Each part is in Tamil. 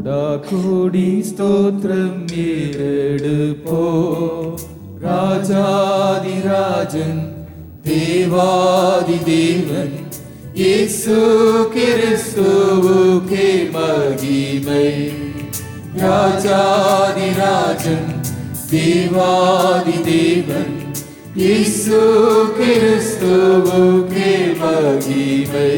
கோடா கோடி ஸ்தோத்திரம் ஏறெடுப்போ ராஜாதிராஜன் தேவாதி தேவன் இயேசு கிறிஸ்துவுக்கே மகிமை ராஜாதிராஜன் தேவாதி தேவன் இயேசு கிறிஸ்துவுக்கே மகிமை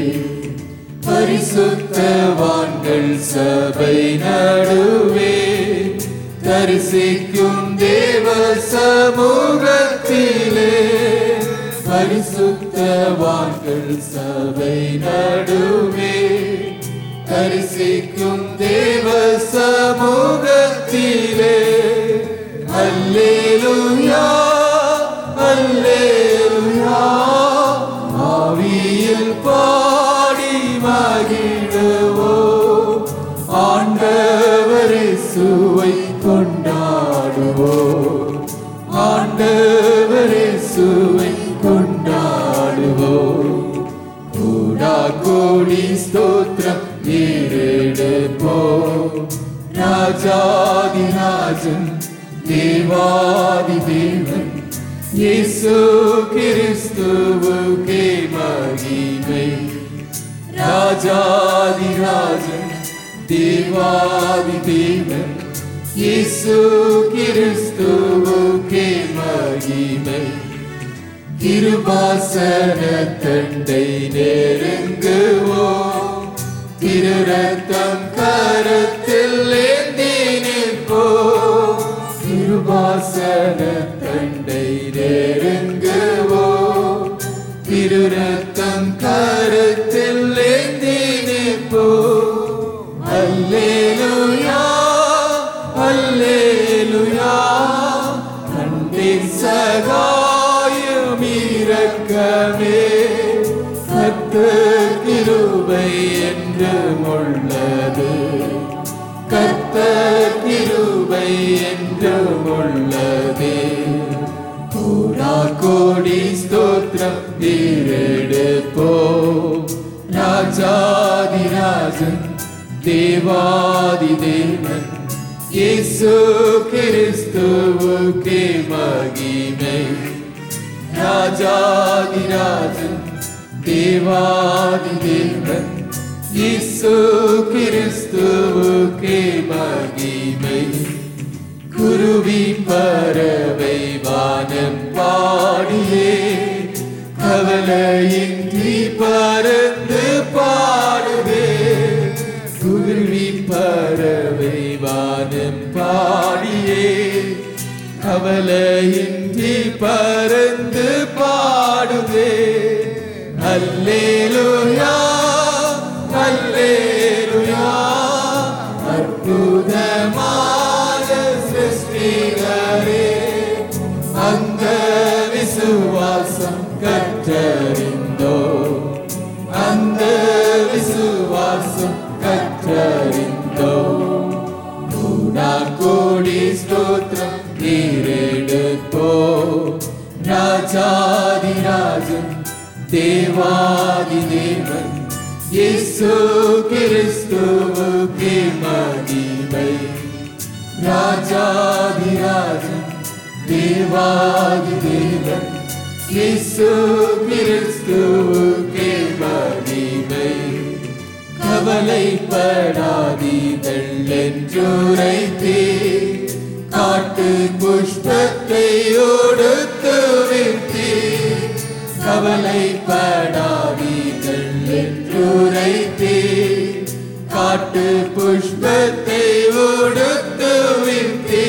பரிசுத்தவான்கள் சபை நடுவே தரிசிக்கும் தேவ சமூகத்திலே பரிசுத்தவான்கள் சபை நடுவே தரிசிக்கும் தேவ சமூகத்திலே அல்லேலூயா அல்லேலூயா ஆவியில் பாடி மகிழ்வோ ஆண்டவரை சுவை கொண்டாடுவோ ஆண்டவரை சுவை கொண்டாடுவோ கூடா கோடி ஸ்தோத்திரம் ஏறெடுப்போ ராஜாதிராஜன் தேவாதி தேவன் இயேசு கிறிஸ்துவுக்கே மகிமை ராஜாதிராஜன் தேவாதி தேவன் இயேசு கிறிஸ்துவுக்கே மகிமை திருவாசன தண்டை நெருங்குவோம் திரு ரத்தம் கரத்தில் ஏந்தி நிற்போம் திருவாசன தண்டை நெருங்குவோம் திரு ரத்தம் கரத்தில் ஏந்தி நிற்போம் அல்லேலூயா அல்லேலூயா அன்பின் சகாயம் இரக்கமே கத்த கிருபை என்று உள்ளது கத்த கிருபை என்று உள்ளது கோடா கோடி ஸ்தோத்திரம் தீரெடுப்போ ராஜாதிராஜன் தேவாதி தேவன் இயேசு கிறிஸ்துவுக்கே மகிமை ராஜாதிராஜன் தேவாதி தேவன் இயேசு கிறிஸ்துவுக்கே மகிமை குருவி பறவை வானம் பாடியே கவலையின்றி பறந்து பாடுவே குருவி பறவை வானம் பாடியே கவலையின்றி பறந்து பாடுவே அல்லேலூயா அல்லேலூயா அற்புதமான சிருஷ்டிகரே அந்த விசுவாசம் கற்றறிந்தோ அந்த விசுவாசம் கற்றறிந்தோ கூடா கோடி ஸ்தோத்திரம் நீரெடுப்போ ராஜாதிராஜன் தேவாதி தேவன் இயேசு கிறிஸ்துவுக்கே மகிமை ராஜாதிராஜன் தேவாதி தேவன் இயேசு கிறிஸ்துவுக்கே மகிமை கவலைப்படாதீர்கள் என்றுரைத்தே காட்டு புஷ்பத்தை ஒடுத்து விட்டே கவலைப்படாதீர்கள் என்றுரைத்தே காட்டு புஷ்பத்தை ஒடுத்து விட்டே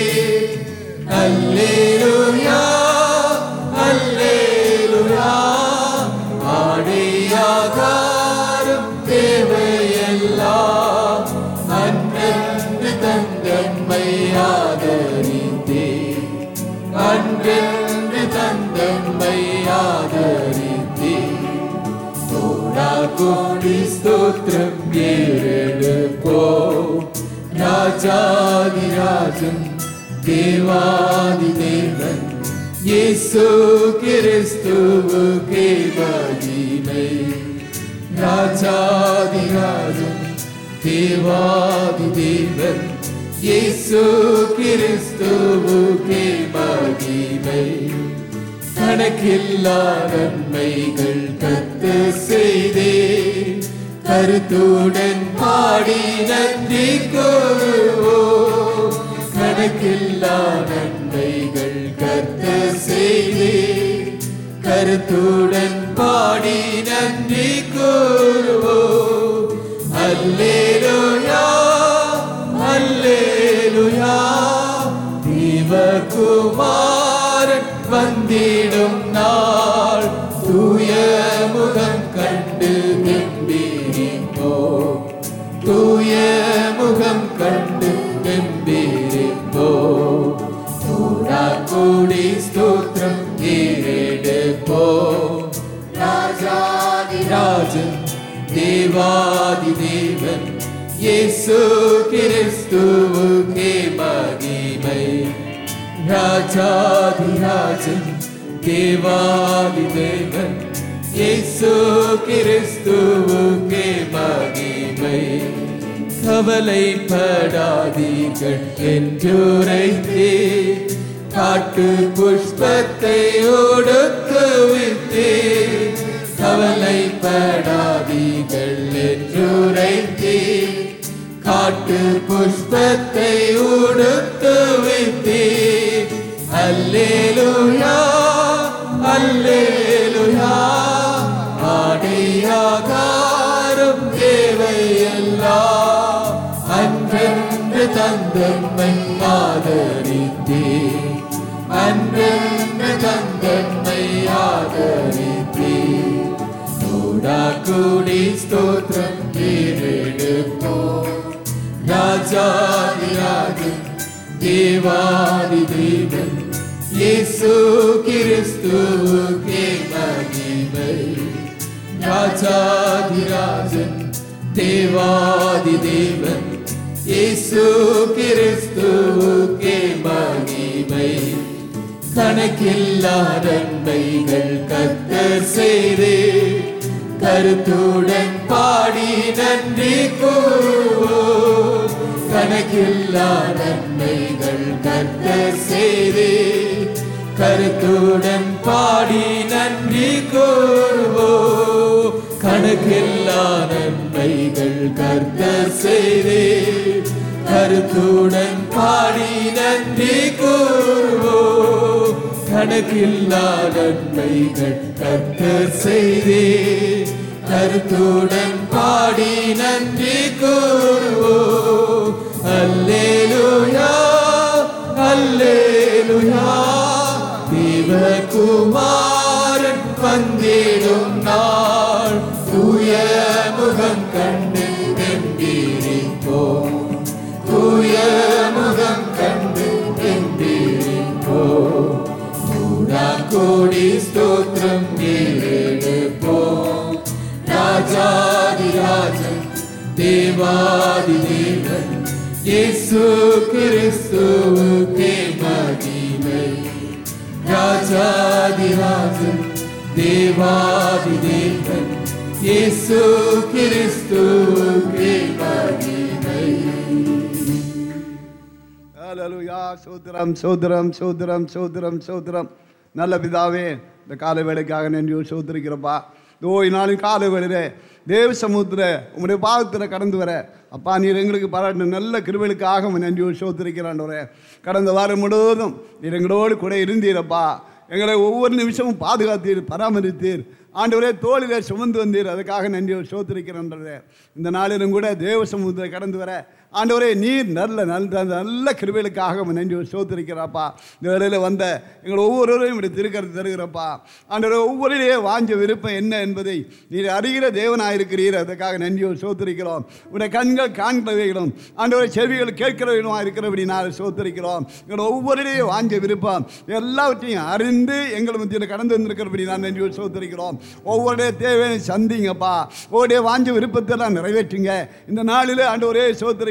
அல்லேலூயா அல்லேலூயா ஆடையாகாரம் தேவையெல்லாம் அன்றென்று தந்தன்மை ஆதரித்தே அன்றென்று தந்தன்மை ஆதரித்தே கோடா கோடி ஸ்தோத்திரம் ஏறெடுப்போ ராஜாதிராஜன் தேவாதி தேவன் இயேசு கிறிஸ்துவுக்கே மகிமை ராஜாதிராஜன் தேவாதி தேவன் இயேசு கிறிஸ்துவுக்கே மகிமை கணக்கில்லா நன்மைகள் கத்து செய்தே கருத்துடன் பாடி நன்றி கூறுவோம் கணக்கில்லா நன்மைகள் கத்து செய்தே கருத்துடன் பாடி நன்றி கூறுவோம் அல்லேலூயா அல்லேலூயா தேவகுமாரன் வந்திடும் நாள் தூய முகம் கண்டு கம்பீரிப்போ தூய முகம் கண்டு கம்பீரிப்போ தூடா கூடி ஸ்தோத்திரம் ஏறெடுப்போ ராஜன் தேவாதி தேவன் இயேசு கிறிஸ்துவுக்கே மகிமை ராஜாதிராஜன் தேவாதி தேவன் இயேசு கிறிஸ்துவுக்கே மகிமை கவலைப்படாதீர்கள் என்றுரைத்தே காட்டு புஷ்பத்தை ஒடுக்குவித்தே கவலைப்படாதீர்கள் என்றுரைத்தே காட்டு புஷ்பத்தை உடுத்துவித்தே அல்லேலுயா அல்லேலுயா ஆடையாகாரம் தேவையெல்லாம் அன்றென்று தந்தன்மை ஆதரித்தே அன்றென்று தந்தன்மை ஆதரித்தே கூடா கூடி ஸ்தோத்திரம் ஏறெடுப்போம் ராஜாதிராஜன் தேவாதி தேவன் இயேசு கிறிஸ்துவுக்கே மகிமை ராஜாதிராஜன் தேவாதி தேவன் இயேசு கிறிஸ்துவுக்கே மகிமை கணக்கில்லா நன்மைகள் கத்தர் செய்தே கருத்துடன் பாடி நன்றி கூறுவோம் கணக்கில்லா நன்மைகள் கத்தர் செய்தே கருத்துடன் பாடி நன்றி கூறுவோம் கணக்கில்லா நன்மைகள் கர்த்தர் செய்தே கருத்துடன் பாடி நன்றி கூறுவோம் கணக்கில்லா நன்மைகள் கர்த்தர் செய்தே கருத்துடன் பாடி நன்றி கூறுவோம் அல்லேலூயா அல்லேலூயா தேவகுமாரன் வந்திடும் நாள் தூய முகம் கண்டு கம்பீரிப்போம் தூய முகம் கண்டு கம்பீரிப்போம் கூடா கோடி ஸ்தோத்திரம் ஏறெடுப்போம் ராஜாதிராஜன் தேவாதி தேவன் இயேசு கிறிஸ்துவுக்கே மகிமை ராஜாதிராஜன் தேவாதி தேவன் இயேசு கிறிஸ்துவுக்கே மகிமை ஹalleluya சோதரம் சோதரம் சோதரம் சோதரம் சோதரம் நல்ல பிதாவே இந்த காலை வேலைக்காக நன்றி சோதரிக்கிறப்பா ஓய் நாளும் காலை வேளையிலே தேவ சமூகத்தில் உங்களுடைய பாகத்தில் கடந்து வர அப்பா நீர் எங்களுக்கு பாராட்டின நல்ல கிருபைகளுக்காக நன்றி சோதரிக்கிறாண்டவரே கடந்த வாரம் முழுவதும் நீர் எங்களோடு கூட இருந்தீரப்பா எங்களை ஒவ்வொரு நிமிஷமும் பாதுகாத்தீர் பராமரித்தீர் ஆண்டவரே தோளிலே சுமந்து வந்தீர் அதுக்காக நன்றி சோத்திருக்கிறேன்றதே இந்த நாளிலும் கூட தேவ சமூகத்தில் கடந்து வர ஆண்டவரே நீர் நல்ல நல்ல நல்ல கிருபைகளுக்காக நன்றி சோத்திருக்கிறாப்பா இந்த வேளையில் வந்த எங்கள் ஒவ்வொருவரையும் இப்படி திருக்கறது தருகிறப்பா ஆண்டவரே ஒவ்வொருடைய வாஞ்ச விருப்பம் என்ன என்பதை நீர் அறிகிற தேவனாயிருக்கிறீர் அதுக்காக நன்றி சோத்திருக்கிறோம் உடைய கண்கள் காண்பவைகளும் ஆண்டவரை செவிகள் கேட்கிறவைகளுமா இருக்கிறபடி நான் சோத்திருக்கிறோம் எங்கள் ஒவ்வொருடைய வாஞ்ச விருப்பம் எல்லாவற்றையும் அறிந்து எங்கள் மத்தியில் கடந்து வந்திருக்கிறபடி நான் நன்றி சோத்திருக்கிறோம் ஒவ்வொருடைய தேவையை சந்திங்கப்பா ஒவ்வொருடைய வாஞ்ச விருப்பத்தை நான் நிறைவேற்றுங்க இந்த நாளில் ஆண்டவரே சோத்திருக்கிறேன்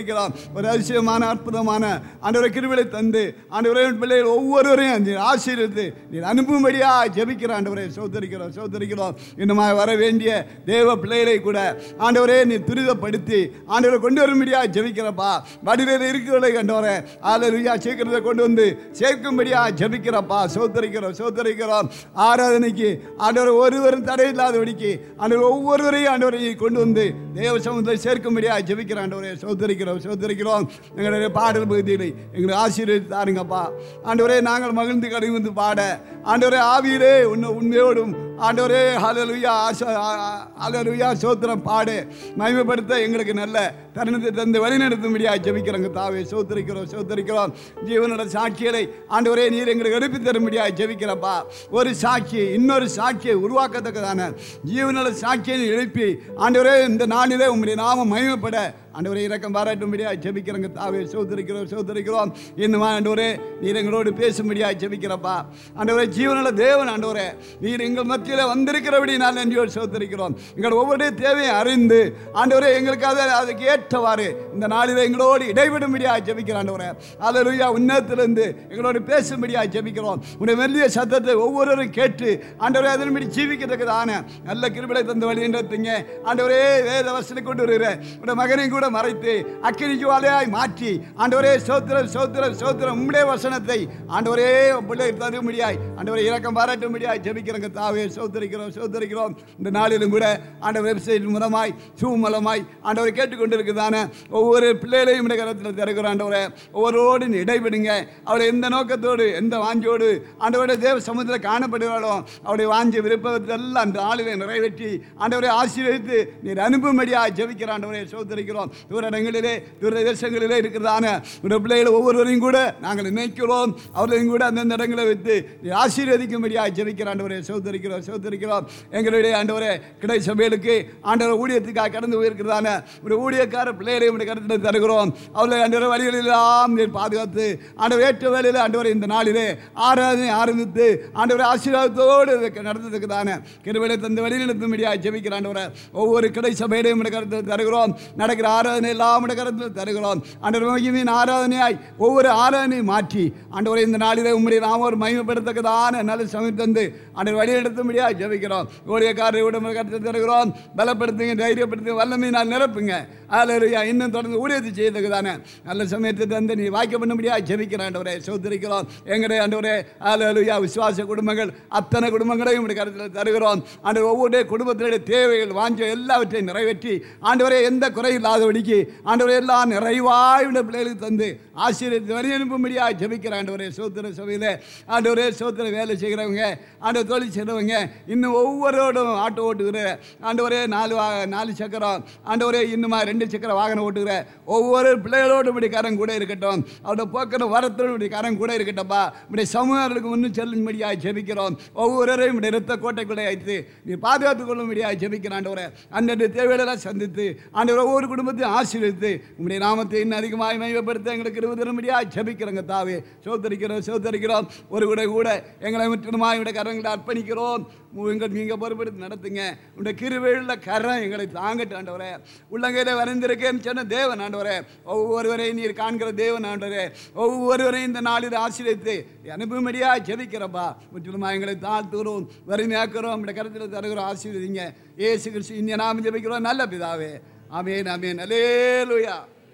சோதரிக்கிறோம் ஒரு அதிசயமான அற்புதமான ஆண்டவரை கிருவிலை தந்து ஆண்டவரே உன் பிள்ளைகள் ஒவ்வொருவரையும் நீர் ஆசீர்வதித்து நீர் அனுப்பும்படியா ஜெபிக்கிற ஆண்டவரை சோதரிக்கிறோம் சோதரிக்கிறோம் இன்னுமா வர வேண்டிய தேவ பிள்ளைகளை கூட ஆண்டவரே நீ துரிதப்படுத்தி ஆண்டவரை கொண்டு வரும்படியா ஜெபிக்கிறப்பா வடிவில் இருக்கிறவர்களை கண்டவரே ஆலருயா சீக்கிரத்தை கொண்டு வந்து சேர்க்கும்படியா ஜெபிக்கிறப்பா சோதரிக்கிறோம் சோதரிக்கிறோம் ஆராதனைக்கு ஆண்டவர் ஒருவரும் தடை இல்லாதபடிக்கு ஆண்டவர் ஒவ்வொருவரையும் ஆண்டவரை கொண்டு வந்து தேவ சமூகத்தில் சேர்க்கும்படியா ஜெபிக்கிற ஆண்டவரை சோதரிக்கிறோம் சோதரிக்கிறோம் எங்களுடைய பாடல் பகுதிகளை எங்களை ஆசீர்வதித்து தாருங்கப்பா ஆண்டவரே நாங்கள் மகிழ்ந்து கடை வந்து பாட ஆண்டவரே ஆவியிலே உன்னை உண்மையோடும் ஆண்டவரே ஹalleluya ஹalleluya சோத்திரம் பாடு மகிமைப்படுத்த எங்களுக்கு நல்ல தருணத்தை தந்து வழிநடத்தும்படியா ஜெபிக்கிறோங்க தாவே சோத்திரிக்கிறோம் சோத்திரிக்கிறோம் ஜீவனோட சாட்சிகளை ஆண்டவரே நீர் எங்களுக்கு எழுப்பி தரும்படியா ஜெபிக்கிறப்பா ஒரு சாட்சி இன்னொரு சாட்சியை உருவாக்கத்தக்கதான ஜீவனோட சாட்சியை எழுப்பி ஆண்டவரே இந்த நாளிலே உங்களுடைய நாமம் மகிமைப்பட ஆண்டவரே இறக்கம் பாராட்டும்படியா ஜெபிக்கிறோங்க தாவே சோதரிக்கிறோம் சோதரிக்கிறோம் இன்னும் ஆண்டவரே நீர் எங்களோடு பேசும்படியா ஜெபிக்கிறப்பா ஆண்டவரே ஜீவனுள்ள தேவன் ஆண்டவரே நீர் எங்கள் மத்தியில் வந்திருக்கிறபடி நான் நன்றியோடு சோதரிக்கிறோம் எங்கள் ஒவ்வொரு தேவையை அறிந்து ஆண்டவரே எங்களுக்கு அதை அதுக்கு ஏற்றவாறு இந்த நாளில் எங்களோடு இடைவிடும்படியா ஜெபிக்கிறோம் ஆண்டவரே அல்லா உன்னத்திலிருந்து எங்களோடு பேசும்படியா ஜெபிக்கிறோம் உடைய மெல்லிய சத்தத்தை ஒவ்வொருவரும் கேட்டு ஆண்டவரே அதன்படி ஜீவிக்கிறதுக்குதான நல்ல கிருபிலை தந்து வழி என்றீங்க ஆண்டவரே வேத வசனை கொண்டு வருகிற உடைய மகனை கூட மறைத்து அக்கினி ஜுவாலையாய் மாற்றி ஆண்டவரே சோத்திரம் சோத்திரம் சோத்திரம் உம்முடைய வசனத்தை ஆண்டவரே பிள்ளை தரும்படியாய் ஆண்டவரை இறக்கம் பாராட்டும்படியாய் ஜெபிக்கிறங்க தாவே சோத்தரிக்கிறோம் சோத்தரிக்கிறோம் இந்த நாளிலும் கூட ஆண்டவர் வெப்சைட் மூலமாய் ஷூ மூலமாய் ஆண்டவரை கேட்டுக்கொண்டிருக்குதான ஒவ்வொரு பிள்ளைகளையும் இந்த கரத்தில் திறக்கிறோம் ஆண்டவரை ஒவ்வொருவோடு நீ இடைவிடுங்க அவளை எந்த நோக்கத்தோடு எந்த வாஞ்சோடு ஆண்டவருடைய தேவ சமுத்திரம் காணப்படுகிறாளோ அவருடைய வாஞ்ச விருப்பத்தை எல்லாம் அந்த ஆளிலை நிறைவேற்றி ஆண்டவரை ஆசீர்வதித்து நீர் அனுப்பும்படியாக ஜெபிக்கிற ஆண்டவரை சோதரிக்கிறோம் தூர இடங்களிலே தூர தேசங்களிலே இருக்கிறதான ஒரு பிள்ளைகளை ஒவ்வொருவரையும் கூட நாங்கள் நினைக்கிறோம் அவர்களையும் கூட அந்தந்த இடங்களை வைத்து நீர் ஆசீர்வதிக்கும்படியாக ஜெபிக்கிற ஆண்டவரை சோதரிக்கிறோம் சோதரிக்கிறோம் எங்களுடைய ஆண்டவரே கிடை சபைகளுக்கு ஆண்டவர் ஊழியத்துக்காக கடந்து போயிருக்கிறதான ஒரு ஊழியக்கார பிள்ளைகளை உடைய கருத்தில் தருகிறோம் அவர்களை ஆண்டவரை வழிகளெல்லாம் நீர் பாதுகாத்து ஆண்டவர் ஏற்ற வேலையில் ஆண்டவரை இந்த நாளிலே ஆராதனை ஆரம்பித்து ஆண்டவரை ஆசீர்வாதத்தோடு இதுக்கு நடந்ததுக்கு தானே கிருவிலை தந்து வழி நடத்தும்படியாக ஜெபிக்கிற ஆண்டவரை ஒவ்வொரு கிடை சபையிலையும் உடைய கருத்தில் தருகிறோம் நடக்கிற ஆராதனை எல்லாம் உடைய கருத்தில் தருகிறோம் ஆண்டவர் மகிமையின் ஆராதனையாய் ஒவ்வொரு ஆராதனையும் மாற்றி ஆண்டவரை இந்த நாளிலே உம்முடைய நாம ஒரு மகிமைப்படுத்தக்கதான நல்ல சமயம் தந்து ஆண்டவர் வழி நடத்தும்படியாக ஜெபிக்கிறோம் ஊழியக்காரரை உடம்பு கருத்தில் தருகிறோம் பலப்படுத்துங்க தைரியப்படுத்துங்க வல்லமை நான் நிரப்புங்க ஆலருயா இன்னும் தொடர்ந்து ஊழியத்தை செய்யறதுக்கு தானே நல்ல சமயத்தை தந்து நீ வாய்க்க பண்ணும்படியாக ஜெபிக்கிற ஆண்டவரே சோதரிக்கிறோம் எங்களுடைய ஆண்டவரே ஆலருயா விசுவாச குடும்பங்கள் அத்தனை குடும்பங்களையும் உடைய கருத்தில் தருகிறோம் ஆண்டவர் ஒவ்வொரு குடும்பத்தினுடைய தேவைகள் வாஞ்ச எல்லாவற்றையும் நிறைவேற்றி ஆண்டவரே எந்த குறை இல்லாதபடிக்கு ஆண்டவரே எல்லாம் நிறைவாய் உள்ள பிள்ளைகளுக்கு தந்து ஆசீர்வதித்து வழி அனுப்பும்படியாக ஜெபிக்கிற ஆண்டவரே சோத்திர சபையில் ஆண்டவரே சோத்திர வேலை செய்கிறவங்க ஆண்டவர் தொழில் செய்கிறவங்க இன்னும் ஒவ்வொருவரோடும் ஆட்டோ ஓட்டுகிற ஆண்டவரே நாலு வா நாலு சக்கரம் ஆண்டவரே இன்னுமா ரெண்டு சக்கர வாகனம் ஓட்டுகிற ஒவ்வொரு பிள்ளைகளோடு இப்படி கரம் கூட இருக்கட்டும் அவரோட போக்கிற வரத்தோடு இப்படி கரம் கூட இருக்கட்டும்ப்பா இப்படி சமூகங்களுக்கு முன்னும் செல்லும்படியாக ஜெபிக்கிறோம் ஒவ்வொருவரையும் இப்படி இரத்த கோட்டைக்குள்ளே வைத்து நீ பாதுகாத்துக் கொள்ளும்படியாக ஜெபிக்கிற ஆண்டவரை அந்தந்த தேவைகளெல்லாம் சந்தித்து ஆண்டவர் ஒவ்வொரு குடும்பத்தையும் ஆசீர்வதித்து உங்களுடைய நாமத்தை இன்னும் அதிகமாக மையப்படுத்த எங்களுக்கு இருபது ஜெபிக்கிறோங்க தாவே சோத்தரிக்கிறோம் சோத்தரிக்கிறோம் ஒரு கூட கூட எங்களை முற்றிலுமாக இவருடைய கரங்களை அர்ப்பணிக்கிறோம் உ- எங்கள் நீங்கள் பொறுப்பெடுத்து நடத்துங்க உடைய கிருவேல கரம் எங்களை தாங்கட்டு ஆண்டவரே உள்ளங்கையில் வரைந்திருக்கேன்னு சொன்ன தேவன் ஆண்டவரே ஒவ்வொருவரையும் நீர் காண்கிற தேவன் ஆண்டவரே ஒவ்வொருவரையும் இந்த நாளில் ஆசீர்வதித்து அனுப்பும்படியா ஜெபிக்கிறப்பா முற்றிலுமாக எங்களை தாழ்த்துகிறோம் வறுமையாக்குறோம் உடைய கருத்தில் தருகிறோம் ஆசீர்வதிங்க ஏசு கிறிஸ்து இந்திய நாம ஜெபிக்கிறோம் நல்ல பிதாவே ஆமேன் ஆமேன் அலேலுயா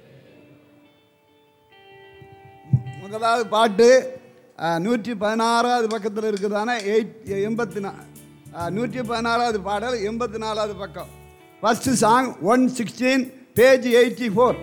முதலாவது பாட்டு அஹ், நூற்றி பதினாறாவது பக்கத்தில் இருக்குதானே எயிட் எண்பத்தி நா அஹ், நூற்றி பதினாறாவது பாடல் எண்பத்தி நாலாவது பக்கம் first song one sixteen page eighty four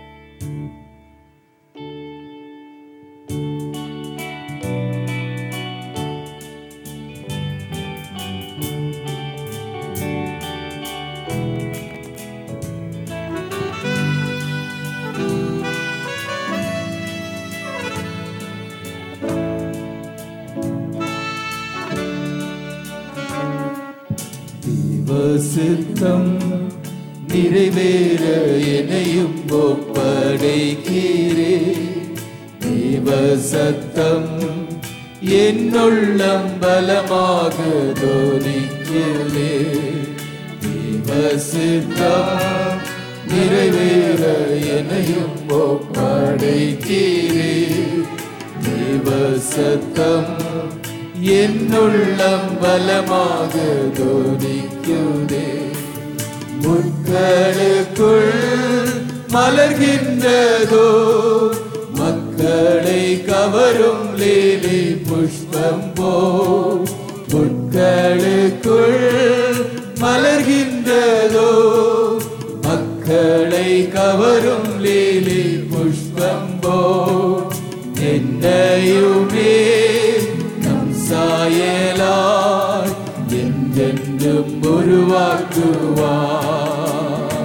சித்தம் நிறைவேற என்னையும் ஒப்படைக்கிறே தேவ சத்தம் என்னுள்ளம் பலமாக தோனிக்கிறே தேவ சித்தம் நிறைவேற என்னையும் ஒப்படைத்தீரே தேவ சத்தம் என்னுள்ளம் பலமாக தோனிக்குதே முட்களுக்குள் மலர்கின்றதோ மக்களை கவரும் லீலி புஷ்பம் போ முட்களுக்குள் மலர்கின்றதோ மக்களை கவரும் லீலி புஷ்பம் போ என்னையுமே நம் சாயலாய் என்றென்றும் உருவாக்குவார்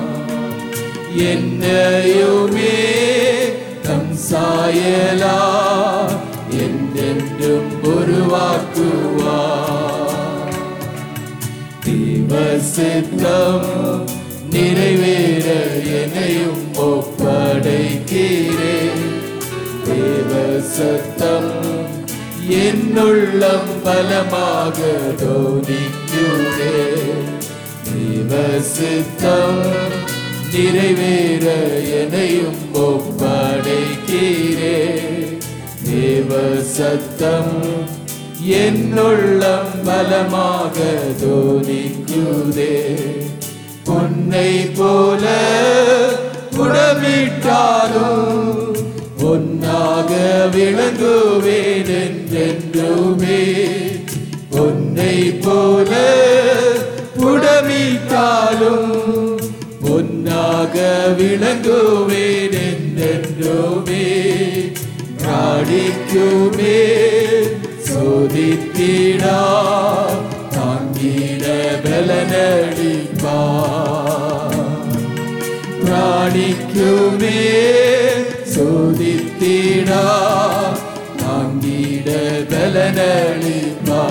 என்னையுமே தம் சாயலா என்றென்றும் உருவாக்குவார் தீவ சித்தம் நிறைவேற என்னையும் ஒப்படைக்கிறேன் தேவ சத்தம் என்னுள்ளம் பலமாக தோனிக்குதே தேவ சித்தம் நிறைவேற என்னையும் ஒப்படைக்கிறே தேவ சத்தம் என்னுள்ளம் பலமாக தோனிக்குதே பொன்னை போல குடமிட்டாலும் பொன்னாக விளங்குவேன் என்றென்றுமே பொன்னை போல உடமிட்டாலும் பொன்னாக விளங்குவேன் என்றென்றுமே ராடிக்குமே சோதித்திடா தாங்கிட பலனடிப்பா பிராணிக்குமே சோதித்திடா தாங்கிட பலனளிப்பா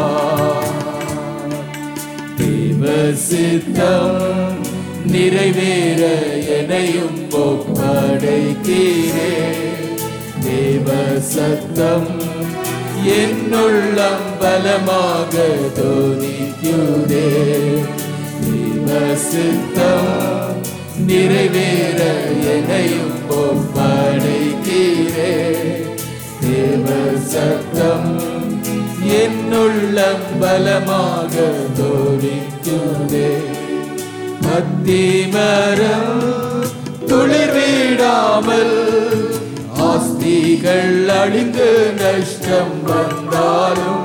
தேவ சித்தம் நிறைவேற எனையும் ஒப்படைக்கிறே தேவ சத்தம் என்னுள்ளம் பலமாக தோனிக்குதே தேவ சித்தம் நிறைவேற எனையும் ஒப்படைக்கிறே தேவ சத்தம் என்னுள்ளம் பலமாக தோனிக்குதே அத்திமரம் துளிர் வீடாமல் ஆஸ்திகள் அழிந்து நஷ்டம் வந்தாலும்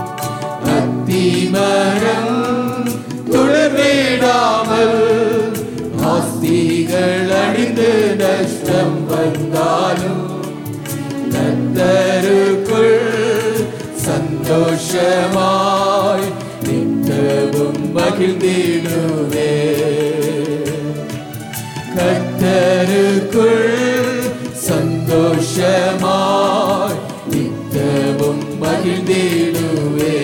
அத்திமரம் துளிர் வீடாமல் ஆஸ்திகள் அழிந்து நஷ்டம் வந்தாலும் கத்தருக்குள் சந்தோஷமாய் நித்தவும் மகிழ்ந்திடுவே கத்தருக்குள் சந்தோஷமாய் நித்தவும் மகிழ்ந்திடுவே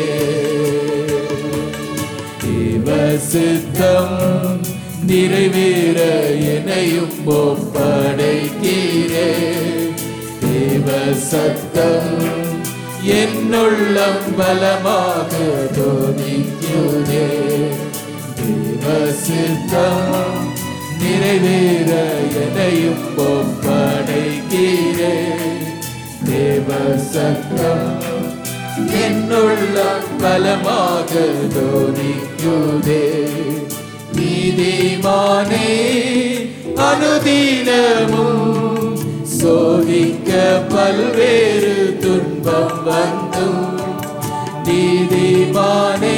தேவ சித்தம் நிறைவேற என்னையும் ஒப்படைக்கிறே தேவ சத்தம் என்னுள்ளம் பலமாக தோனிக்குதே தேவ சித்தம் நிறைவேற என்னையும் ஒப்படைக்கிறே தேவ சத்தம் என்னுள்ள பலமாக தோனிக்குதே நீதிமானே அனுதீனமும் சோதிக்க பல்வேறு துன்பம் வந்தும் நீதிமானே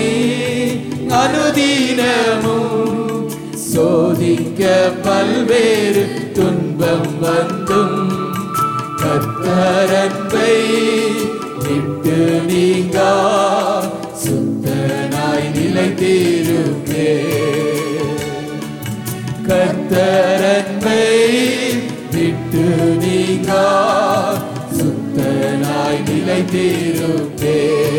அனுதீனமும் சோதிக்க பல்வேறு துன்பம் வந்தும் கத்தரன்பை விட்டு நீங்கா சுத்தனாய் நிலைத்திருப்பே கத்தரன்பை விட்டு நீங்கா சுத்தனாய் நிலைத்திருப்பே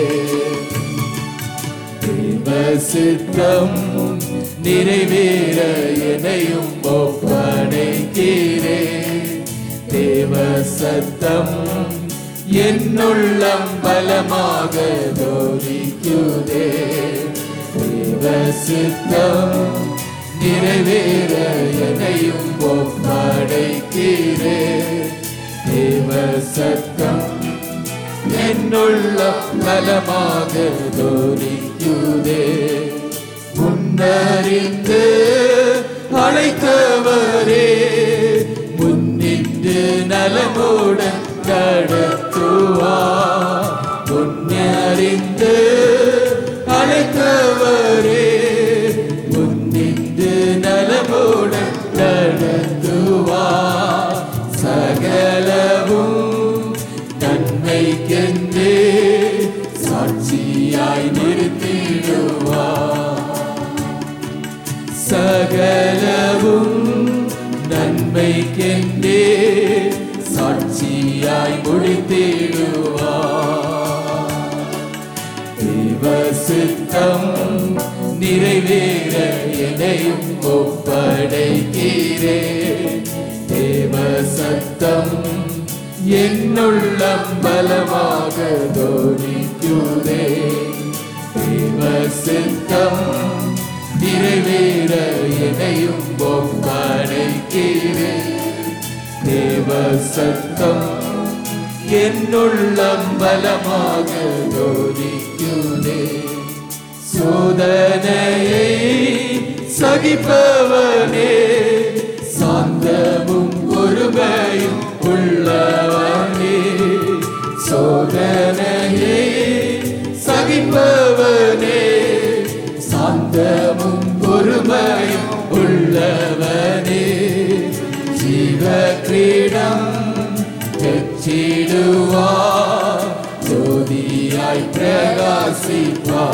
தேவ சித்தம் நிறைவேற என்னையும் ஒப்படைக்கிறே தேவ சத்தம் என்னுள்ளம் பலமாக தோரிக்குதே தேவ சித்தம் நிறைவேற என்னையும் ஒப்படைக்கிறே தேவ சத்தம் என்னுள்ள பலமாக தோரிக்குதே முன்னறிந்து அழைத்தவரே முன்னின்று நலமுடன் கடத்துவா முன்னறிந்து அழைத்தவரே முன்னின்று நலமுடன் நடத்துவா சகலவும் நன்மைக்கென்றே சாட்சியாய் நிறுத்திடுவா சகலவும் நன்மைக்கென்றே சாட்சியாய் முடித்திடுவா தேவ சித்தம் நிறைவேற என்னையும் ஒப்படைக்கிறே தேவ சத்தம் என்னுள்ளம் பலமாக தோனிக்குதே தேவ சித்தம் நிறைவேற என்னையும் ஒப்படைக்கிறே தேவ சத்தம் என்னுள்ளம் பலமாக தோதிக்குதே சோதனையை சகிப்பவனே சாந்தமும் பொறுமையும் உள்ளவனே சோதனையை சகிப்பவனே சாந்தமும் பொறுமையும் உள்ளவனே ஜீவ கிரீடம் பெற்றிடுவா ஜோதியாய் பிரகாசிப்பா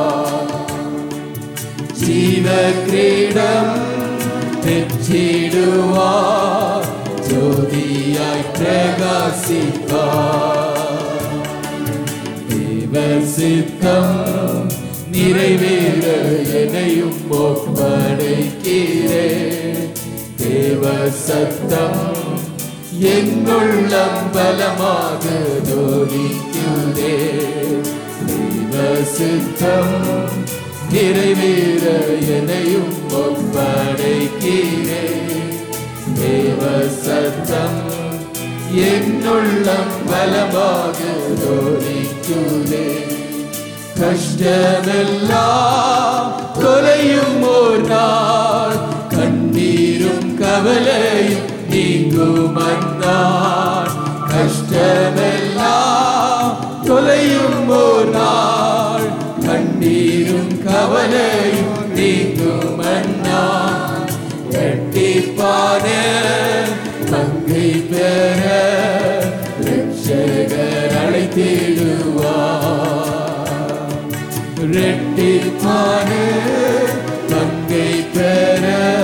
ஜீவ கிரீடம் பெற்றிடுவா ஜோதியாய் பிரகாசிப்பா தேவ சித்தம் நிறைவேற என்னையும் ஒப்படைக்கிறே தேவ சத்தம் என்னுள்ளம் பலமாக தோடிக்குதே தேவ சித்தம் நிறைவேற என்னையும் ஒப்படைக்கிறே தேவ சத்தம் என்னுள்ளம் பலமாக தோடிக்குதே கஷ்டமெல்லாம் தொலையும் ஓர் நாள் கண்ணீரும் கவலையும் நீங்கும் அந்நாள் கஷ்டமெல்லாம் தொலையும் ஓர் நாள் கண்ணீரும் கவலையும் நீங்கும் அந்நாள் கட்டிப்பான பங்கை பெற ரட்சகர் அழைத்திடுவார் ரெட்டிப்பான பங்கை பெற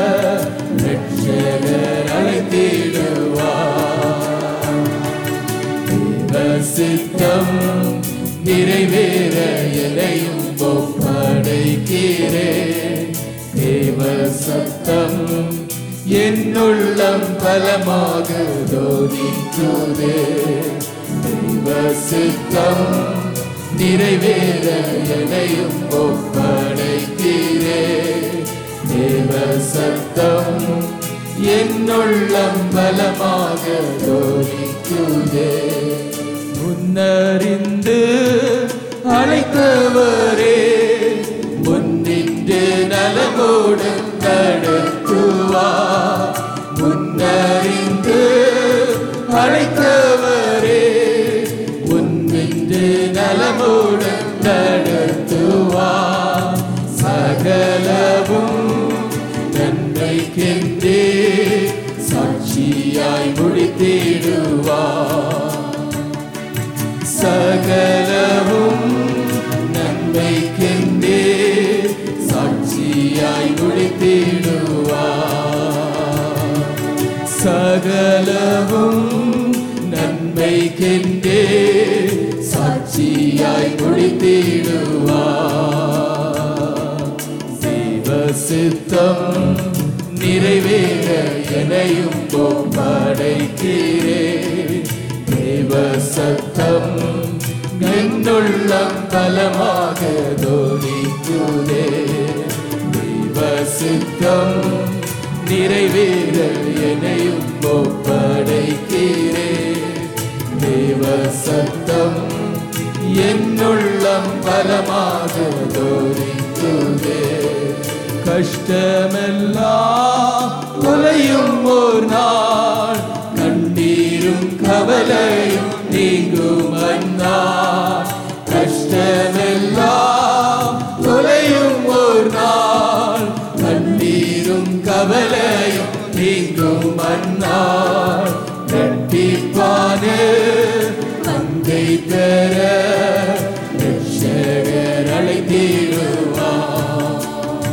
ரட்சகர் அழைத்திடுவார் தேவ சித்தம் நிறைவேற எதையும் ஒப்படைக்கிறே தேவ சத்தம் என்னுள்ளம் பலமாக தோதிக்குதே தேவ சித்தம் நிறைவேற எதையும் ஒப்படைக்கிறே தேவ சத்தம் என்னுள்ளம் பலமாக தோணிக்குதே முன்னறிந்து அழைத்தவரே முன்னின்று நலமோடு நடத்துவா முன்னறிந்து அழைத்தவரே முன்னின்று நலமோடு நடத்துவா சகலவும் நன்மைக்கென்றே சாட்சியாய் முடித்திடுவா சகலவும் நன்மைக்கென்றே சாட்சியாய் முடித்திடுவா சகலவும் நன்மைக்கென்றே சாட்சியாய் முடித்திடுவா தேவ சித்தம் நிறைவேற எனையும் ஒப்படைக்கிறே தேவ சத்தம் என்னுள்ளம் பலமாக தோணிக்குதே தேவ சித்தம் நிறைவேற என்னையும் ஒப்படைக்கிறே தேவ சத்தம் என்னுள்ளம் பலமாக தோரிக்குதே கஷ்டமெல்லாம் உலையும் ஒரு நாள் கண்ணீரும் கவலையும் நீங்கும் அந்நாள் கஷ்டமெல்லாம் உலையும் ஒரு நாள் கண்ணீரும் கவலையும் நீங்கும் அந்நாள் ரெட்டிப்பான மங்கை பெற ரட்சகர் அழைத்திடுவார்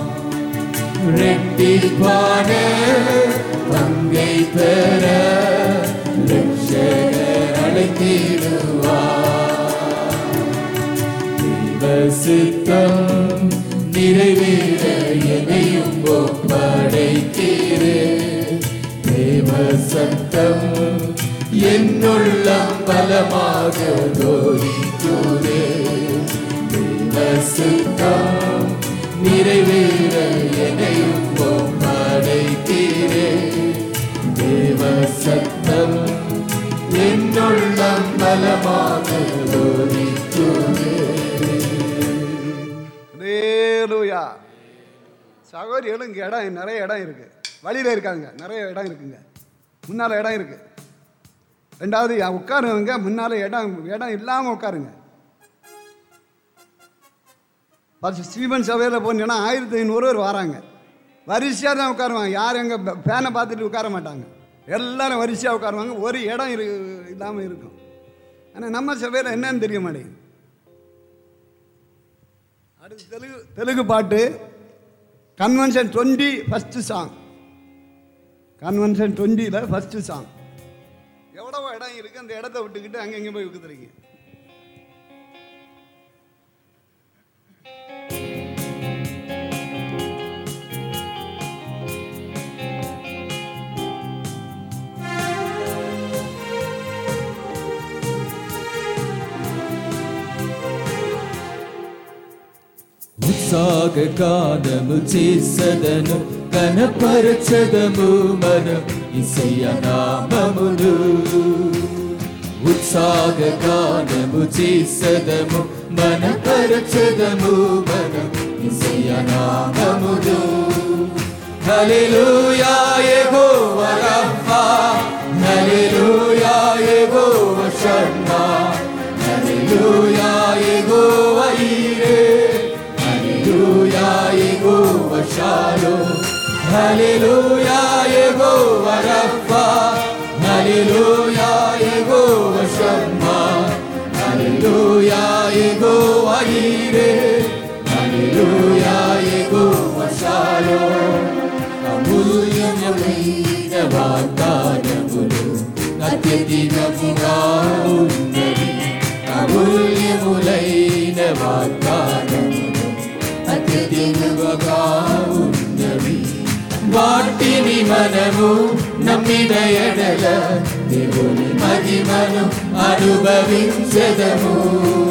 ரெட்டிப்பான பங்கை பெற ரட்சகர் அழைத்திடுவார் தேவ சித்தம் நிறைவேற எதையும் ஒப்படைக்கிறே தேவ சத்தம் என்னுள்ளம் பலமாக தோரிக்குதே தேவ சித்தம் நிறைவேற எதையும் ஒப்படைக்கிறே தேவ சத்தம் என்னுள்ளம் பலமாக தோரிக்குதே ஹalleluya சகோதரிகளும் இங்கே இடம் நிறைய இடம் இருக்கு வழியில் இருக்காங்க நிறைய இடம் இருக்குங்க முன்னால் இடம் இருக்கு ரெண்டாவது யா- உட்காருங்க முன்னால் இடம் இடம் இல்லாமல் உட்காருங்க பத்து ஸ்டீவன் சபையில் போனீங்கன்னா ஆயிரத்தி ஐநூறு பேர் வராங்க வரிசையாக தான் உட்காருவாங்க யாரும் எங்கே ஃபேனை பார்த்துட்டு உட்கார மாட்டாங்க எல்லாரும் வரிசையாக உட்காருவாங்க ஒரு இடம் இரு இல்லாமல் இருக்கும் ஆனால் நம்ம சபையில் என்னன்னு தெரிய மாட்டேங்குது அடுத்து தெலுங்கு தெலுங்கு பாட்டு convention twenty first song convention டுவெண்ட்டியில் ஃபஸ்ட்டு சாங் எவ்வளவோ இடம் இருக்குது அந்த இடத்த விட்டுக்கிட்டு அங்கே இங்கே போய் உட்காந்துருக்கீங்க ఉత్సాహ గానము చేసదను కనపరచదము మనం ఇసయ నామమును ఉత్సాహ గానము చేసదము మనపరచదము మనం ఇసయ నామమును హల్లెలూయా యెహోవా రఫా హల్లెలూయా యెహోవా షమ్మా హల్లెలూయా యెహోవా ఈరే హల్లెలూయా యెహోవా షాలోమ్ హల్లెలూయా యెహోవా రఫా హల్లెలూయా యెహోవా షమ్మా హల్లెలూయా యెహోవా ఈరే హల్లెలూయా యెహోవా షాలోమ్ అమూల్యమైన వాగ్దానములు అత్యధికముగా ఉన్నది అమూల్యములైన వాగ్దానములు అత్యధికముగా ఉన్నవి వాటిని మనము నమ్మిన ఎడల దేవుని మహిమను అనుభవించదము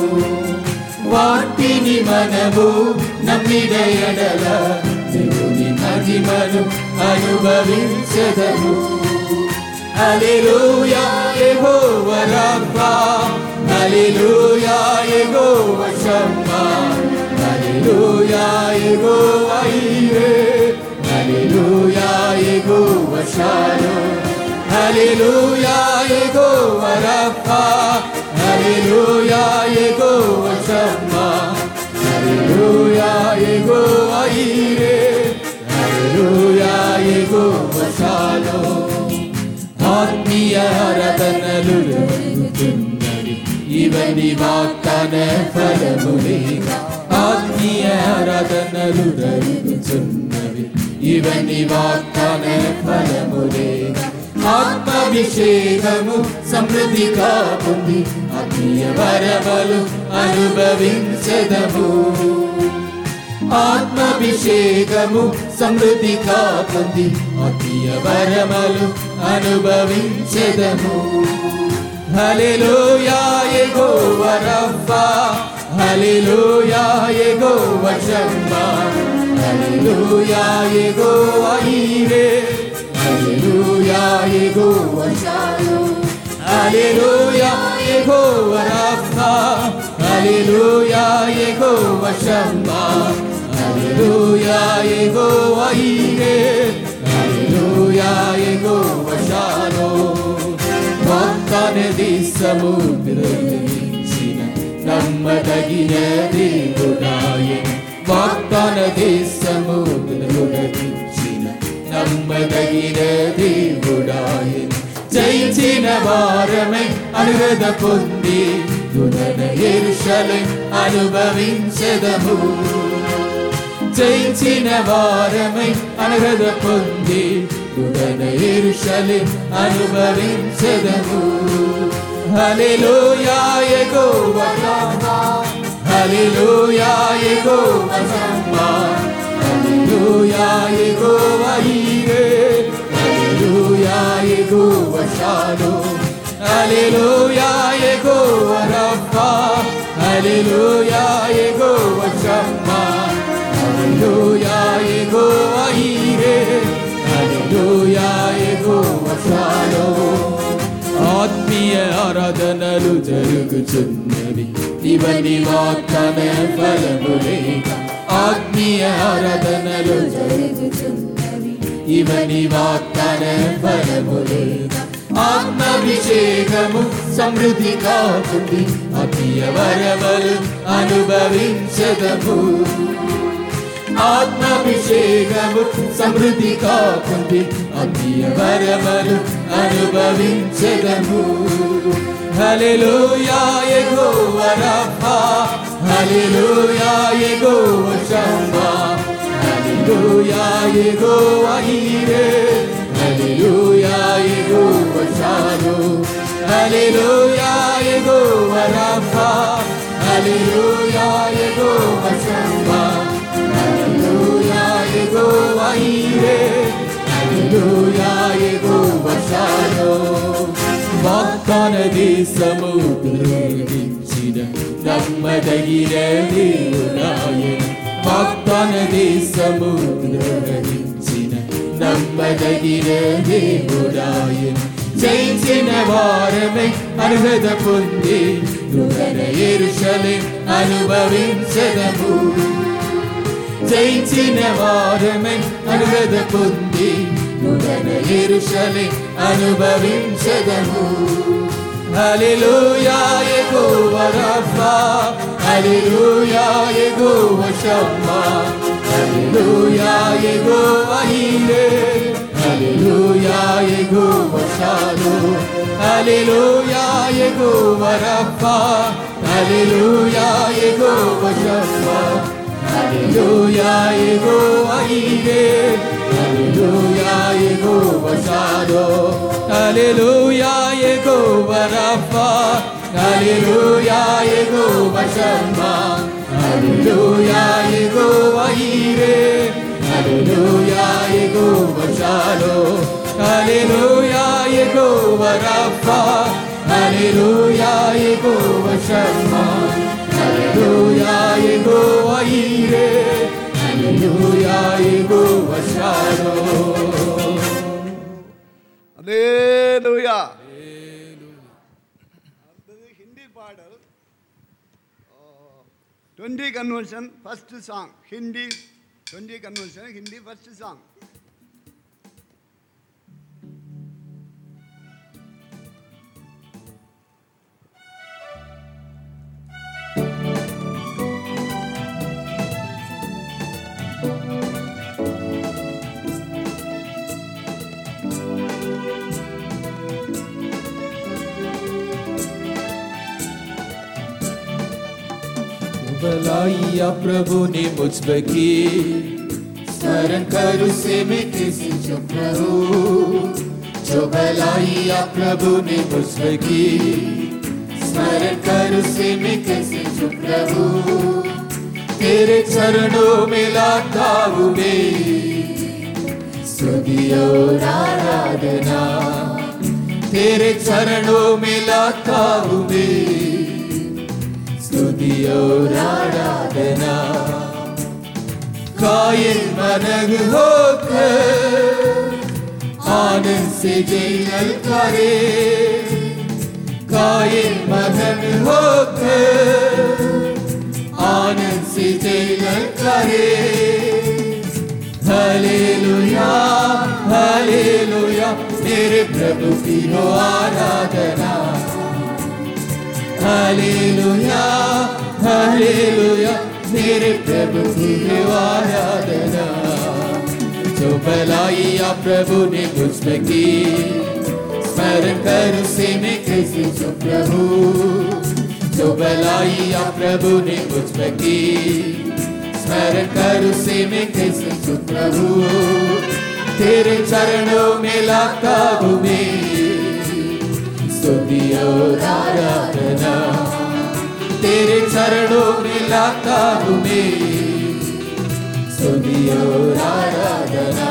వాటిని మనము నమ్మిన ఎడల దేవుని మహిమను అనుభవించదము హల్లెలూయా యెహోవా రబ్బా హల్లెలూయా యెహోవా షమ్మా హల్లెలూయా యెహోవా ఈరే హల్లెలూయా యెహోవా షాలోమ్ హల్లెలూయా యెహోవా రబ్బా హల్లెలూయా యెహోవా షమ్మా హల్లెలూయా యెహోవా ఈరే హల్లెలూయా యెహోవా షాలోమ్ ఆత్మీయ ఆరాధనలు జరుగుతున్నవి ఇవన్నీ వాగ్దాన ఫలములే ఆత్మీయ ఆరాధనలు జరుగుతున్నవి ఇవన్నీ వాగ్దాన ఫలములే ఆత్మాభిషేకము సమృద్ధిగా పొంది ఆత్మీయ వరములు అనుభవించదము ఆత్మాభిషేకము సమృద్ధిగా పొంది ఆత్మీయ వరములు అనుభవించదము హల్లెలూయా యెహోవా రబ్బా హల్లెలూయా యెహోవా షమ్మా హల్లెలూయా Hallelujah, Yehovah Jireh. Hallelujah, Yehovah Shalom. Hallelujah, Yehovah Rapha. Hallelujah, Yehovah Shammah. Hallelujah, Yehovah Jireh. Hallelujah, Yehovah Shalom. వాగ్దానది సముద్రమించిన నమ్మదగిన దేవుడాయ వాగ్దానది సముద్రమించిన నమ్మదగిన దేవుడాయ జయించిన వారమై అనుగద పొంది తుదన ఎరుషలై అనుభవించదము జయించిన వారమై అనగద పొంది తుదన ఎరుషలే అనుభవించదము హల్లెలూయా యెహోవా రామా హల్లెలూయా యెహోవా షమ్మా హల్లెలూయా యెహోవా ఈరే హల్లెలూయా యెహోవా షాలోమ్ హల్లెలూయా యెహోవా రఫా హల్లెలూయా యెహోవా షమ్మా హల్లెలూయా యెహోవా ఈరే హల్లెలూయా యెహోవా షాలోమ్ ఆత్మీయ ఆరాధనలు జరుగుచున్నవి ఇవన్నీ వాగ్దాన ఫలములే ఆత్మీయ ఆరాధనలు జరుగుచున్నవి ఇవన్నీ వాగ్దాన ఫలములే ఆత్మాభిషేకము సమృద్ధి కాకుంది అతీయ వరములు అనుభవించదము ఆత్మాభిషేకము సమృద్ధి కాకుంది అతీయ వరములు అనుభవించదము హల్లెలూయా యెహోవా రఫా హల్లెలూయా యెహోవా షమ్మా హల్లెలూయా యెహోవా ఈరే హల్లెలూయా యెహోవా షాలోమ్ హల్లెలూయా యెహోవా రఫా హల్లెలూయా యెహోవా షమ్మా హల్లెలూయా యెహోవా ఈరే హల్లెలూయా యెహోవా షాలోమ్ వాగ్దానది సముద్రమించిన నమ్మదగిన దేవుడాయన వాగ్దానది సముద్రమించిన నమ్మదగిన దేవుడాయన జయించిన వారమై అర్హత పొంది నూతన ఎరుషలే అనుభవించదము జయించిన వారమై అర్హత పొంది నూతన ఎరుషలే అనుభవించదము హల్లెలూయా యెహోవా రఫా హల్లెలూయా యెహోవా షమ్మా హల్లెలూయా యెహోవా ఈరే హల్లెలూయా యెహోవా షాలోమ్ హల్లెలూయా యెహోవా రఫా హల్లెలూయా యెహోవా షమ్మా హల్లెలూయా యెహోవా ఈరే హల్లెలూయా యెహోవా షాలోమ్ హల్లెలూయా యెహోవా రఫా హల్లెలూయా యెహోవా షమ్మా హల్లెలూయా యెహోవా ఈరే హల్లెలూయా యెహోవా షాలోమ్ హల్లెలూయా యెహోవా రఫా హల్లెలూయా యెహోవా షమ్మా హల్లెలూయా యెహోవా ఈరే హల్లెలూయా యెహోవా షాలోమ్ அல்லேலூயா அடுத்தது ஹிந்தி பாடல் twenty convention first song Hindi twenty convention Hindi first song भलाइया प्रभु ने मुझ पे की स्मरण करूं से मैं किसी चुप रहूं जो भलाइया प्रभु ने मुझ पे की स्मरण करूं से मैं कैसे चुप रहूं तेरे चरणों में लाता हूँ मैं स्तुति और आराधना तेरे चरणों में लाता हूँ मैं स्तुति और आराधना कायल मनग होकर आनंद से जैनल करे कायल मगन होकर आनंद से जैनल करे हालेलुया हालेलुया मेरे प्रभु की हो आराधना हालेलुया हालेलुया मेरे प्रभु की हो आराधना जो भलाइया प्रभु ने मुझ में की स्मरण कर उसे मैं कैसे जो प्रभु जो भलाइया प्रभु ने मुझ में की स्मरण कर उसे मैं कैसे जो प्रभु तेरे चरणों में लाता हूँ मैं स्तुति और आराधना तेरे चरणों में लाता हूँ मैं स्तुति और आराधना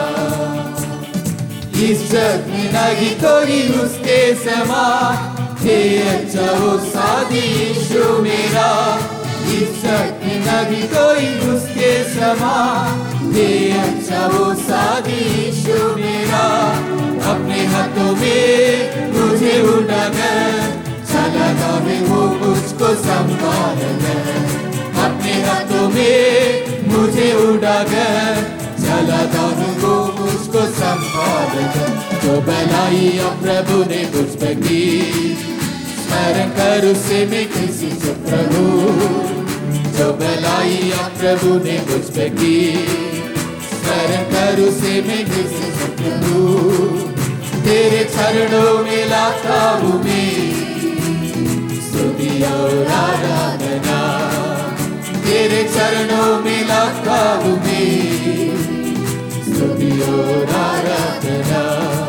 इस जग में नहीं कोई उसके समान हे अच्छा वो सादी यीशु मेरा इस जग में नहीं कोई उसके समान हे अच्छा वो सादी यीशु मेरा अपने हाथों में मुझे उड़ाकर चलाना में वो मुझको संभालना अपने हाथों में मुझे उड़ाकर चलाना में वो मुझको संभालना जो भलाई अब प्रभु ने मुझ पर की स्मरण कर उसे मैं किसी जो प्रभु जो भलाई अब प्रभु ने मुझ पर की स्मरण कर उसे मैं किसी जो प्रभु तेरे चरणों में लाता हूँ मैं स्तुति और आराधना तेरे चरणों में लाता हूँ मैं स्तुति और आराधना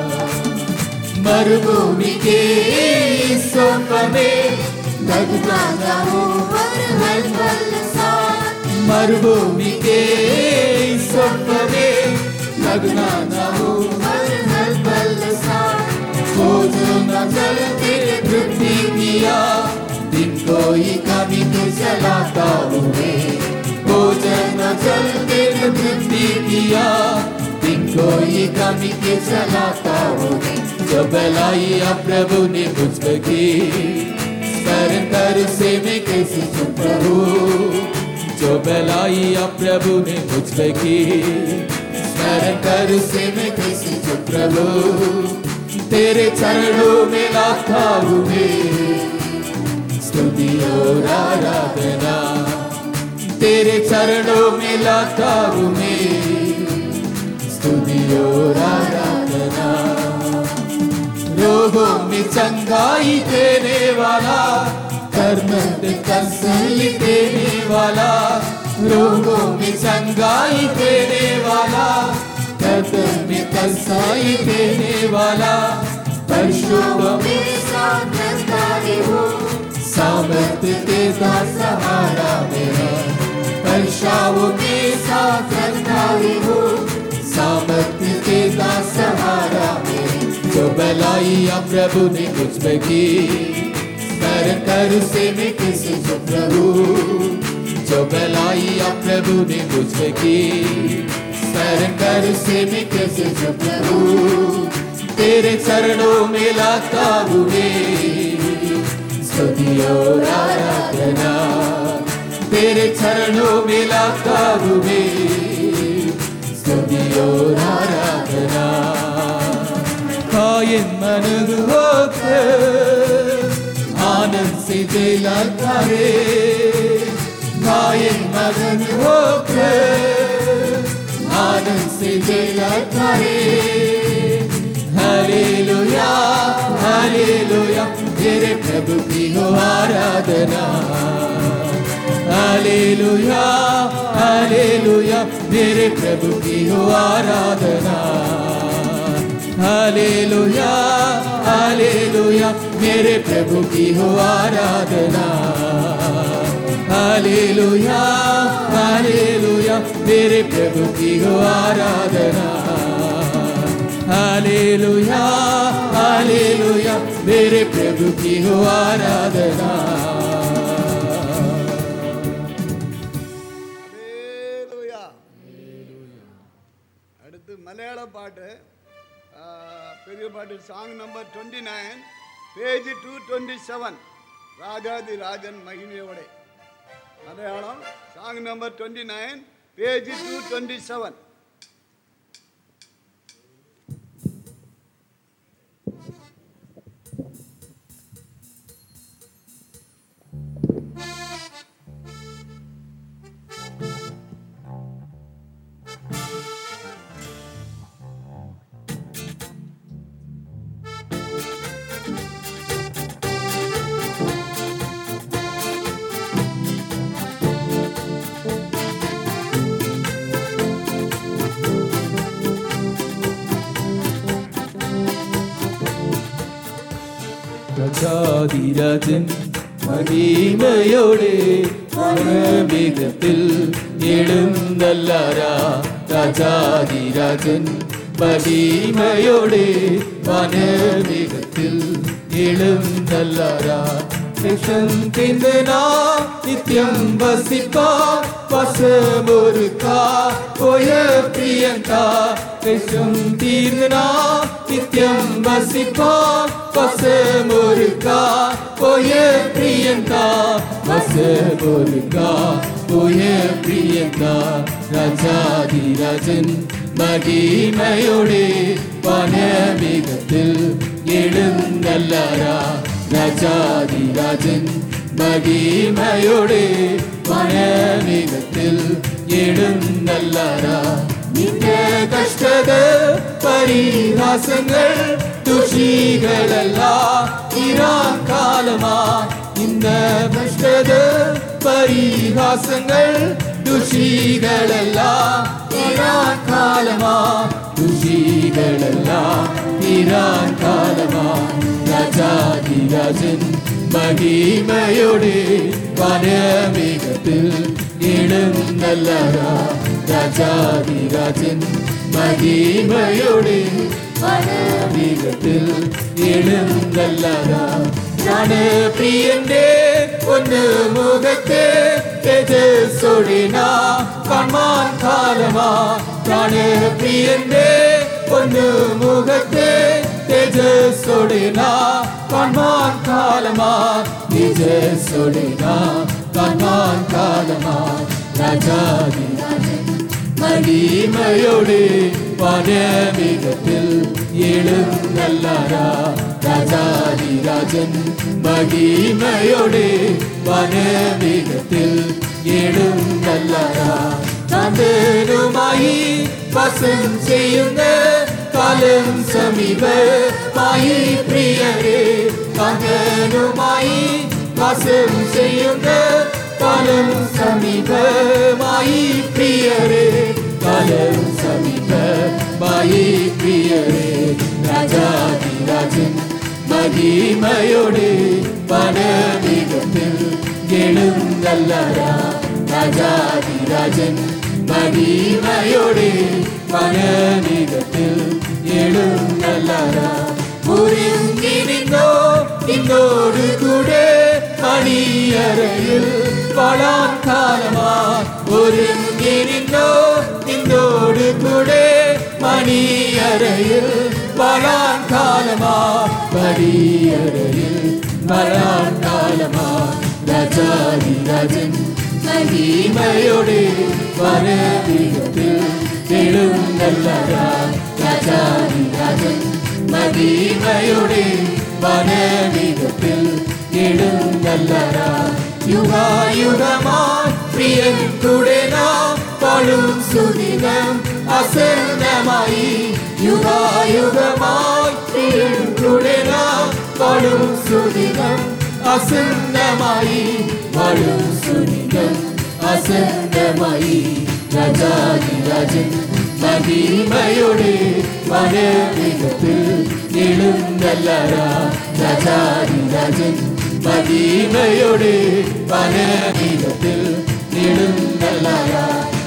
मरुभूमि के इस सोप में लगना जाऊं पर हर पल साथ मरुभूमि के इस सोप में लगना न हो पर हर पल साथ भोजन जल तेरे तृप्ति किया दिन कोई कभी तो चलाता हूँ मैं भोजन जल तेरे तृप्ति किया दिन कोई कमी के चलाता हूँ मैं जो भलाई अब प्रभु ने मुझ पर की स्मरण कर से मैं कैसे चुप प्रभु जो भलाई अब प्रभु ने मुझ पर की स्मरण कर से मैं कैसे चुप प्रभु तेरे चरणों में लाता हूँ मैं स्तुति और आराधना तेरे चरणों में लाता हूँ मैं स्तुति और आराधना रोगों में चंगाई देने वाला कर्म में तसल्ली देने वाला रोगों में चंगाई देने वाला कर्म में तसल्ली देने वाला परशुभ मेरे साथ रखतारी हो सामर्थ तेरा सहारा मेरा परशाओं के साथ रखतारी हो सामर्थ तेरा सहारा मेरा जो भलाइया प्रभु ने मुझ पे की स्मरण कर उसे मैं किसी जो प्रभु जो भलाइया प्रभु ने मुझ पे की स्मरण कर उसे मैं किसी जो प्रभु तेरे चरणों में लाता हूँ मैं स्तुति और आराधना तेरे चरणों में लाता हूँ मैं स्तुति और आराधना कायन मन होकर आनंद से दिला करे कायन मगन होकर आनंद से दिला करे हालेलुया हालेलुया तेरे प्रभु की हो आराधना हालेलुया हालेलुया मेरे प्रभु की हो आराधना हालेलुया हालेलुया मेरे प्रभु की हो आराधना हालेलुया हालेलुया मेरे प्रभु की हो आराधना हालेलुया हालेलुया मेरे प्रभु की हो आराधना Hallelujah. மேலே பாட்டு ஆ, பெரிய பாட்டு song number twenty nine page two twenty seven ராஜாதி ராஜன் மகிமையோட Malayalam song number twenty nine page two twenty seven രാജാതിരാജൻ മഹിമയോടെ വനവേഗത്തിൽ എഴുന്നള്ളാരാ രാജാതിരാജൻ മഹിമയോടെ വനവേഗത്തിൽ എഴുന്നള്ളാരാ ശേഷം തിന്തനാ നിത്യം വസിപ്പാ വസമൊരുക്കാ പോയ പ്രിയങ്കാ ശേഷം തീർന്നാ നിത്യം വസിപ്പാ വസമൊരുക്കാ പോയ പ്രിയങ്കാ വസമൊരുക്കാ പോയ പ്രിയങ്കാ രാജാതിരാജൻ മഹിമയോടെ വനവേഗത്തിൽ എഴുന്നള്ളാരാ രാജാതിരാജൻ മഹിമയോടെ വനവേഗത്തിൽ എഴുന്നള്ളാരാ നിന്റെ കഷ്ടത പരിഹാസങ്ങൾ ദുഷികളല്ല ഇറാൻ കാലമാ இந்த കഷ്ടത പരിഹാസങ്ങൾ ദുഷികളെല്ലാം ഇറാൻ കാലമാ ദുഷികളെല്ലാം ഇറാൻ കാലമാ രാജാതിരാജൻ മഹിമയോടെ വനമേഘത്തിൽ എഴുന്നള്ളാരാ രാജാതിരാജൻ മഹിമയോടെ വനമേഘത്തിൽ എഴുന്നള്ളാരാ ഞാന് പ്രിയന്റെ ഒന്ന് മുഖത്തെ തേജസ്സൊടിനാ കാണാൻ കാലമാ ഞാന് പ്രിയന്റെ ഒന്ന് മുഖത്തെ തേജസ്സൊടിനാ കാണാൻ കാലമാ തേജസ്സൊടിനാ കാണാൻ കാലമാ രാജാതി മഹിമയോടെ വനമികത്തിൽ എഴുന്നള്ളാരാ രാജാതിരാജൻ മഹിമയോടെ വനമികത്തിൽ എഴുന്നള്ളാരാ ചന്ദ്രനുമായി വസം ചെയ്യുന്ന കാലം സമീപമായി പ്രിയരെ ചന്ദ്രനുമായി വസം ചെയ്യുന്ന കാലം സമീപമായി പ്രിയരെ കാലം സമീപമായി പ്രിയരെ രാജാതിരാജൻ മഹിമയോടെ വനവിധത്തിൽ എഴുന്നള്ളാരാ രാജാതിരാജൻ മഹിമയോടെ വനവിധത്തിൽ എഴുന്നള്ളാരാ ഒരുങ്ങി നിന്നോ നിന്നോട് കൂടെ മണിയറയിൽ വളാൻ കാലമാ ഒരുങ്ങി നിന്നോ നിന്നോട് കൂടെ മണിയറയിൽ വളാൻ കാലമാ മണിയറയിൽ വളാൻ കാലമാ രാജാതിരാജൻ മഹിമയോടെ വരവിധത്തിൽ എഴുന്നള്ളരാ രാജാതിരാജൻ മഹിമയോടെ വനവിധത്തിൽ എഴുന്നള്ളരാ യുഗായുഗമായി പ്രിയൻ കൂടെ നാം പാടും സുദിനം അസന്നമായി യുഗായുഗമായി പ്രിയൻ കൂടെ നാം പാടും സുദിനം അസന്നമായി പാടും സുദിനം അസന്നമായി രാജാതിരാജൻ മഹിമയോടെ വനവിധത്തിൽ എഴുന്നള്ളരാ രാജാതിരാജൻ മഹിമയോടെ വനവിധത്തിൽ എഴുന്നള്ളരാ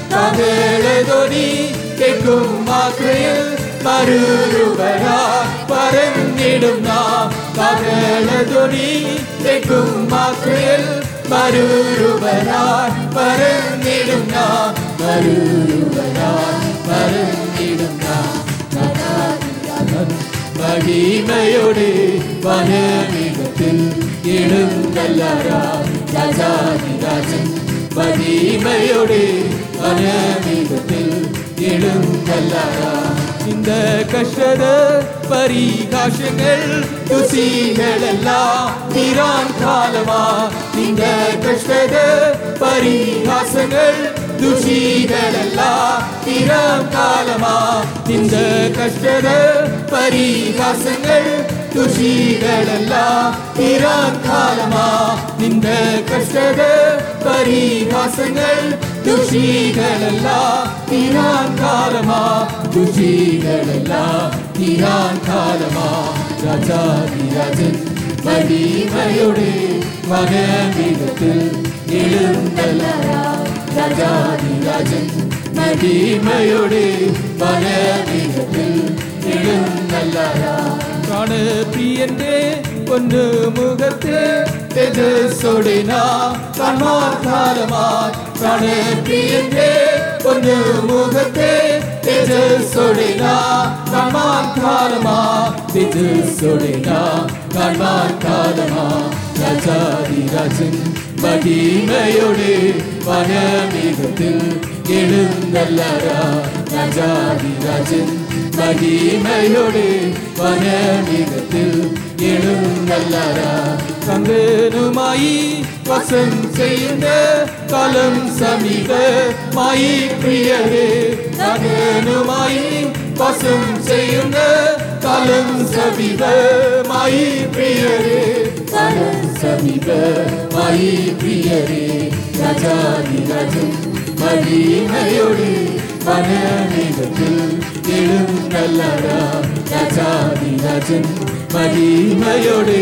കഥളതൊനി കേൾക്കും മാത്രയിൽ മറുരുവരാ പറഞ്ഞിടും നാം കഥളതൊനി കേൾക്കും മാത്രയിൽ മറുരുവരാ പറഞ്ഞിടും നാം മറുരുവരാ പറഞ്ഞിടും നാം மகிமையோடு வனமிகத்தில் எழுந்தல்லாரா ராஜாதி ராஜன் மகிமையோடு வனமிகத்தில் எழுந்தல்லாரா இந்த கஷ்டத பரிகாசங்கள் துசிகள் எல்லாம் தீரான் காலமா இந்த கஷ்டத பரிகாசங்கள் துஷிகள் எல்லாம் தீரான் காலமா இந்த கஷ்டத பரிகாசங்கள் துஷிகள் எல்லாம் தீரான் காலமா இந்த கஷ்டத பரிகாசங்கள் துஷிகள் எல்லாம் தீரான் காலமா துஷிகள் எல்லாம் தீரான் காலமா ராஜாதி ராஜன் மகிமையோடு மகமிகத்தில் எழுந்தல்லாரா ராஜாதி ராஜன் மகிமையோடு மகமிகத்தில் எழுந்தல்லாரா காண பிரியந்தே பொன்னு முகத்தே தேஜஸோடினா கண்மார் காலமா காண பிரியந்தே பொன்னு முகத்தே தேஜஸோடினா கண்மார் காலமா தேஜஸோடினா கண்மார் காலமா ராஜாதி ராஜன் மகிமையோடு வனமிகத்தில் எழுந்தல்லரா ராஜாதி ராஜன் மகிமையோடு வனமிகத்தில் எழுந்தல்லரா கங்கனுமாயி வசம் செய்யுங்க காலம் சமீப மாயி பிரியரே கங்கனுமாயி வசம் செய்யுங்க காலம் சமீப மாயி பிரியரே காலம் சமீப மாயி பிரியரே ராஜாதி ராஜன் மகிமையோடு வனமேகத்தில் எழுந்தல்லரா ராஜாதி ராஜன் மகிமையோடு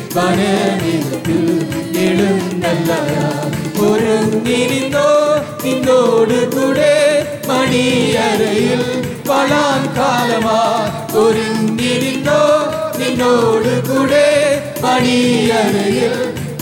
வனமேகத்தில் எழுந்தல்லரா ஒருங்கி நின்றோ நின்னோடு கூட மணி அறையில் பலான் காலமா ஒருங்கி நின்றோ நின்னோடு கூட மணி அறையில்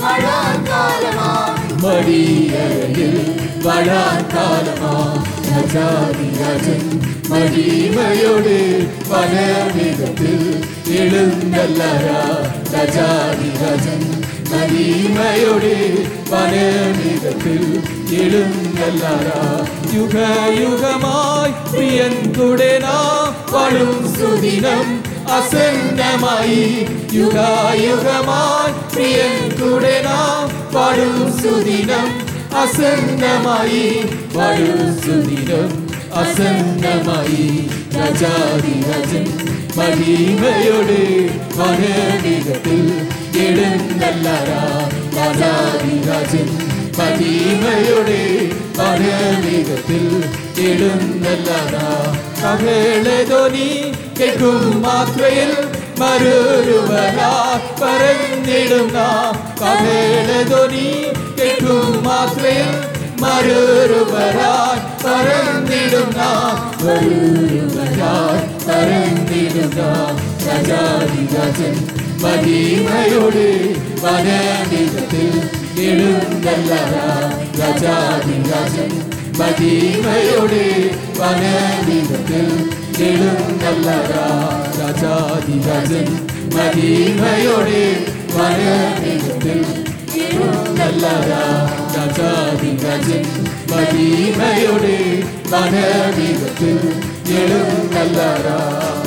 காலமா மடியறையில் வளான் காலமா ராஜாதி ராஜன் மகிமையோடு வனமிகத்தில் எழுந்தல்லரா ராஜாதி ராஜன் மகிமையோடு வனமிகத்தில் எழுந்தல்லரா யுக யுகமாய் பிரியன்குடனா வாழும் சுதினம் அசன்னமாயி யுகா யுகமாய் பிரியன்குடனா வாழும் சுதினம் அசன்னமாயி வாழும் சுதினம் அசன்னமாயி ராஜாதி ராஜன் மகிமையோடு வனமிகத்தில் எழுந்தல்லரா ராஜாதி ராஜன் மகிமையோடு வனமிகத்தில் எழுந்தல்லரா ககேளதோனி கேட்கும் மாத்திரையில் மறுருவரா பரந்திடும் நாம் ககேளதோனி கேட்கும் மாத்திரையில் மறுருவராய் பரந்திடும் நாம் வருருவராய் பரந்திடும் நாம் ராஜாதி ராஜன் மகிமையோடு வனமிகத்தில் எழுந்தல்லரா ராஜாதி ராஜன் மகிமையோடு வனமிகத்தில் எழுந்தல்லரா ராஜாதி ராஜன் மகிமையோடு வனமிகத்தில் எழுந்தல்லரா ராஜாதி ராஜன் மகிமையோடு வனமிகத்தில் எழுந்தல்லரா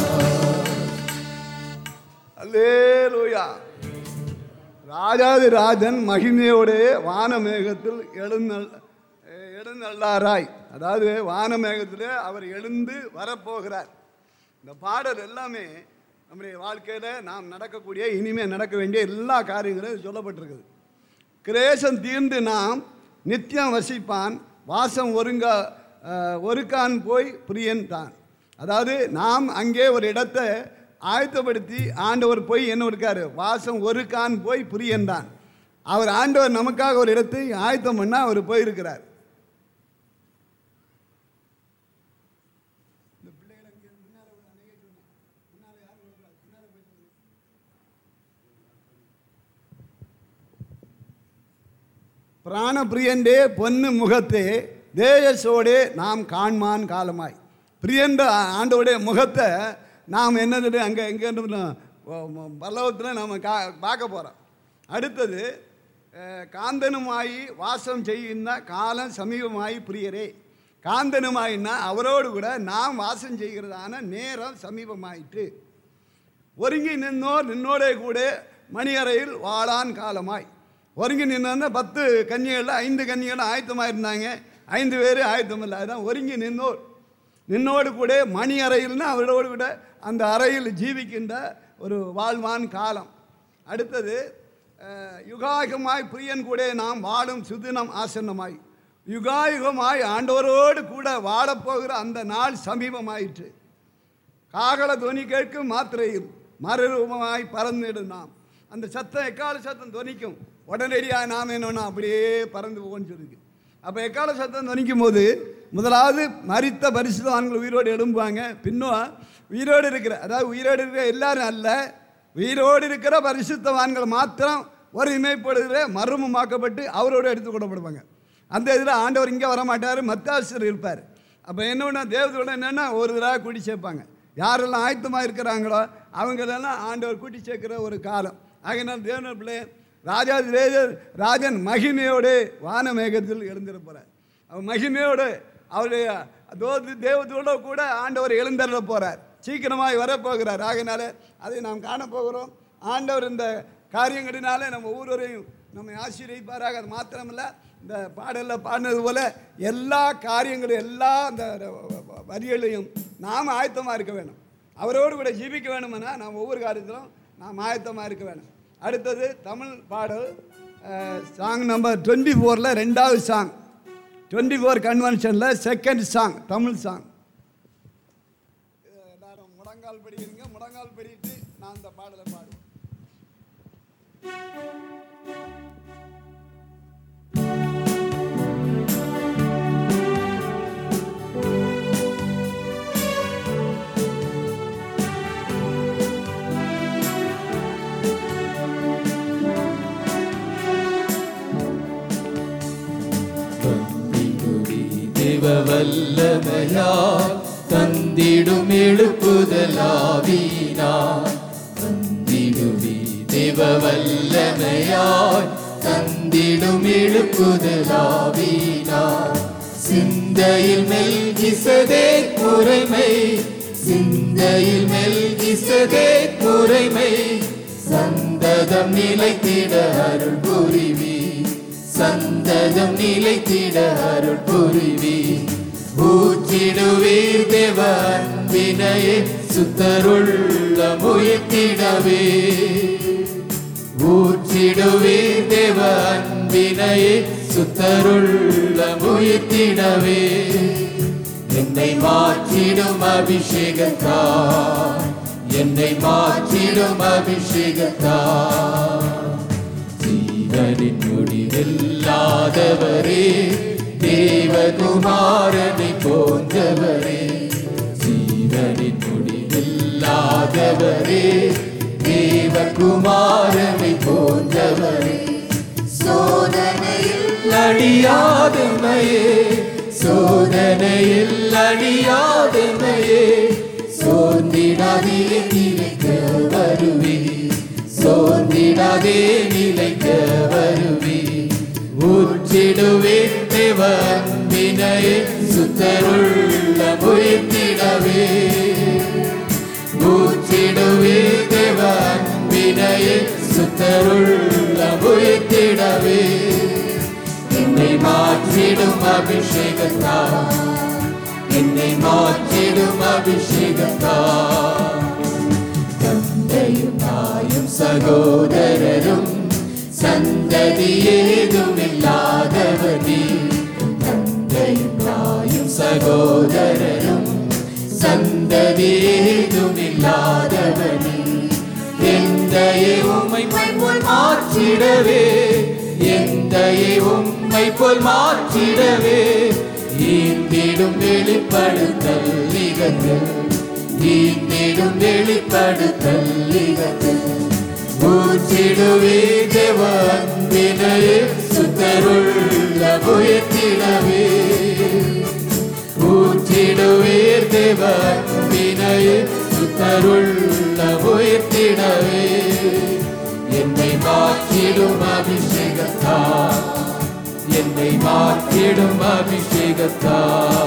அல்லேலூயா ராஜாதி ராஜன் மகிமையோடு வானமேகத்தில் எழுந்தல் எழுந்தள்ளாராய் அதாவது வானமேகத்தில் அவர் எழுந்து வரப்போகிறார் இந்த பாடல் எல்லாமே நம்முடைய வாழ்க்கையில் நாம் நடக்கக்கூடிய இனிமேல் நடக்க வேண்டிய எல்லா காரியங்களும் இது சொல்லப்பட்டிருக்குது கிரேசம் தீர்ந்து நாம் நித்தியம் வசிப்பான் வாசம் ஒருங்க அஹ், ஒருக்கான் போய் பிரியன் தான் அதாவது நாம் அங்கே ஒரு இடத்தை ஆயத்தப்படுத்தி ஆண்டவர் போய் என்ன இருக்காரு வாசம் ஒரு கான் போய் பிரியன் தான் அவர் ஆண்டவர் நமக்காக ஒரு இடத்தை ஆயத்தம் பண்ண அவர் போயிருக்கிறார் பிராணபிரியண்டே பொன்னு முகத்தே தேஜஸோடே நாம் காண்மான் காலமாய் பிரியன்ற ஆண்டோடைய முகத்தை நாம் என்னது அங்கே எங்கே பல்லவத்தில் நாம் கா பார்க்க போகிறோம் அடுத்தது அஹ், காந்தனுமாயி வாசம் செய்கின்ற காலம் சமீபமாயி பிரியரே காந்தனுமாயின்னா அவரோடு கூட நாம் வாசம் செய்கிறதான நேரம் சமீபமாயிற்று ஒருங்கி நின்னோர் நின்னோடே கூட மணியறையில் வாழான் காலமாய் ஒருங்கி நின்னா பத்து கன்னிகளில் ஐந்து கன்னிகள் ஆயத்தமாக இருந்தாங்க ஐந்து பேர் ஆயத்தம் இல்லை அதுதான் ஒருங்கி நின்னோர் நின்னோடு கூட மணி அறையில்னா அவரோடு கூட அந்த அறையில் ஜீவிக்கின்ற ஒரு வாழ்வான் காலம் அடுத்தது அஹ், யுகாயுகமாய் பிரியன் கூட நாம் வாழும் சுதினம் ஆசன்னமாய் யுகாயுகமாய் ஆண்டவரோடு கூட வாழப்போகிற அந்த நாள் சமீபமாயிற்று காகள துவனி கேட்கும் மாத்திரையில் மறுரூபமாய் பறந்துடும் நாம் அந்த சத்தம் எக்கால சத்தம் துவனிக்கும் உடனடியாக நாம் என்னன்னா அப்படியே பறந்து போகணும்னு சொல்லிருக்கு அப்போ எக்கால சத்தம் துவனிக்கும் போது முதலாவது மரித்த பரிசுத்தவான்கள் உயிரோடு எழும்புவாங்க பின்னும் உயிரோடு இருக்கிற அதாவது உயிரோடு இருக்கிற எல்லாரும் அல்ல உயிரோடு இருக்கிற பரிசுத்தவான்கள் மாத்திரம் ஒரு இமைப்படுகிற மர்மமாக்கப்பட்டு அவரோடு எடுத்துக்கொள்ளப்படுவாங்க அந்த இதில் ஆண்டவர் இங்கே வர மாட்டார் மத்தாசர் இருப்பார் அப்போ என்ன பண்ண தேவதோட என்னென்னா ஒரு தடவை கூட்டி சேர்ப்பாங்க யாரெல்லாம் ஆயத்தமாக இருக்கிறாங்களோ அவங்களெல்லாம் ஆண்டவர் கூட்டி சேர்க்கிற ஒரு காலம் ஆகினால் தேவன பிள்ளை ராஜா ராஜன் மகிமையோடு வான மேகத்தில் எழுந்திருப்பார் அவர் மகிமையோடு அவருடைய தோது தேவத்தோட கூட ஆண்டவர் எழுந்தருள போகிறார் சீக்கிரமாய் வரப்போகிறார் ஆகினால அதை நாம் காணப்போகிறோம் ஆண்டவர் இந்த காரியங்களினாலே நம்ம ஒவ்வொருவரையும் நம்மை ஆசீர்வதிப்பாராக அது மாத்திரமில்ல இந்த பாடலில் பாடினது போல எல்லா காரியங்களும் எல்லா அந்த வரிகளையும் நாம் ஆயத்தமாக இருக்க வேணும் அவரோடு கூட ஜீவிக்க வேணுமென்னா நாம் ஒவ்வொரு காரியத்திலும் நாம் ஆயத்தமாக இருக்க வேணும் அடுத்தது தமிழ் பாடல் சாங் நம்பர் டுவெண்ட்டி ஃபோரில் ரெண்டாவது சாங் டுவெண்ட்டி ஃபோர் கன்வென்ஷனில் செகண்ட் சாங் தமிழ் சாங் எல்லாரும் முடங்கால் படிக்கிறீங்க முடங்கால் படிட்டு நான் அந்த பாடலை பாடுவேன் தந்திடுவி தேவ வல்லமையால் தந்திடும் எழுப்புதலாவினார் தந்திடுவி தேவ வல்லமையால் தந்திடும் எழுப்புதலாவினார் சிந்தையில் மெல்கிசதே குறைமை சிந்தையில் மெல்கிசதே குறைமை சந்ததம் நிலைத்திட அருள் புரிவி சந்ததம் நிலைத்திட அருள் புரிவி ஊற்றிடுவீர் தேவ அன்பினையே சுத்தருள்ள முயத்திடவே ஊற்றிடுவீர் தேவ அன்பினையே சுத்தருள்ள முயத்திடவே என்னை மாற்றிடும் அபிஷேகத்தார் என்னை மாற்றிடும் அபிஷேகத்தார் ஜீவனின் முடிவில்லாதவரே தேவகுமாரனை போன்றவரே ஜீவனின் முடிவில்லாதவரே தேவகுமாரனை போன்றவரே சோதனையில் அடியாதுமையே சோதனையில் அடியாதுமையே சோர்ந்திடாதே நிலைக்க வருவே சோர்ந்திடாதே நிலைக்க வருவே ஊற்றிடுவே தேவன் வினையே சுத்தருள்ள முயத்திடவே ஊற்றிடுவே தேவன் வினையே சுத்தருள்ள முயத்திடவே என்னை மாற்றிடும் அபிஷேகத்தார் என்னை மாற்றிடும் அபிஷேகத்தார் தந்தையும் தாயும் சகோதரரும் சந்ததி ஏதும் இல்லாதவனே தந்தையும் தாயும் சகோதரரும் சந்ததி ஏதும் இல்லாதவனே எந்தையை உம்மை போல் மாற்றிடவே எந்தையை உம்மை போல் மாற்றிடவே ஈந்திடும் வெளிப்படுத்தல் நிகழ்ந்தல் ஈந்திடும் வெளிப்படுத்தல் நிகழ்ந்தல் ஊற்றிடுவே தேவ அன்பினையே சுத்தருள்ள புயத்திடவே ஊற்றிடுவே தேவ அன்பினையே சுத்தருள்ள சுத்தருள்ள உயிர்த்திடவே என்னை மாற்றிடும் அபிஷேகத்தா என்னை மாற்றிடும் அபிஷேகத்தா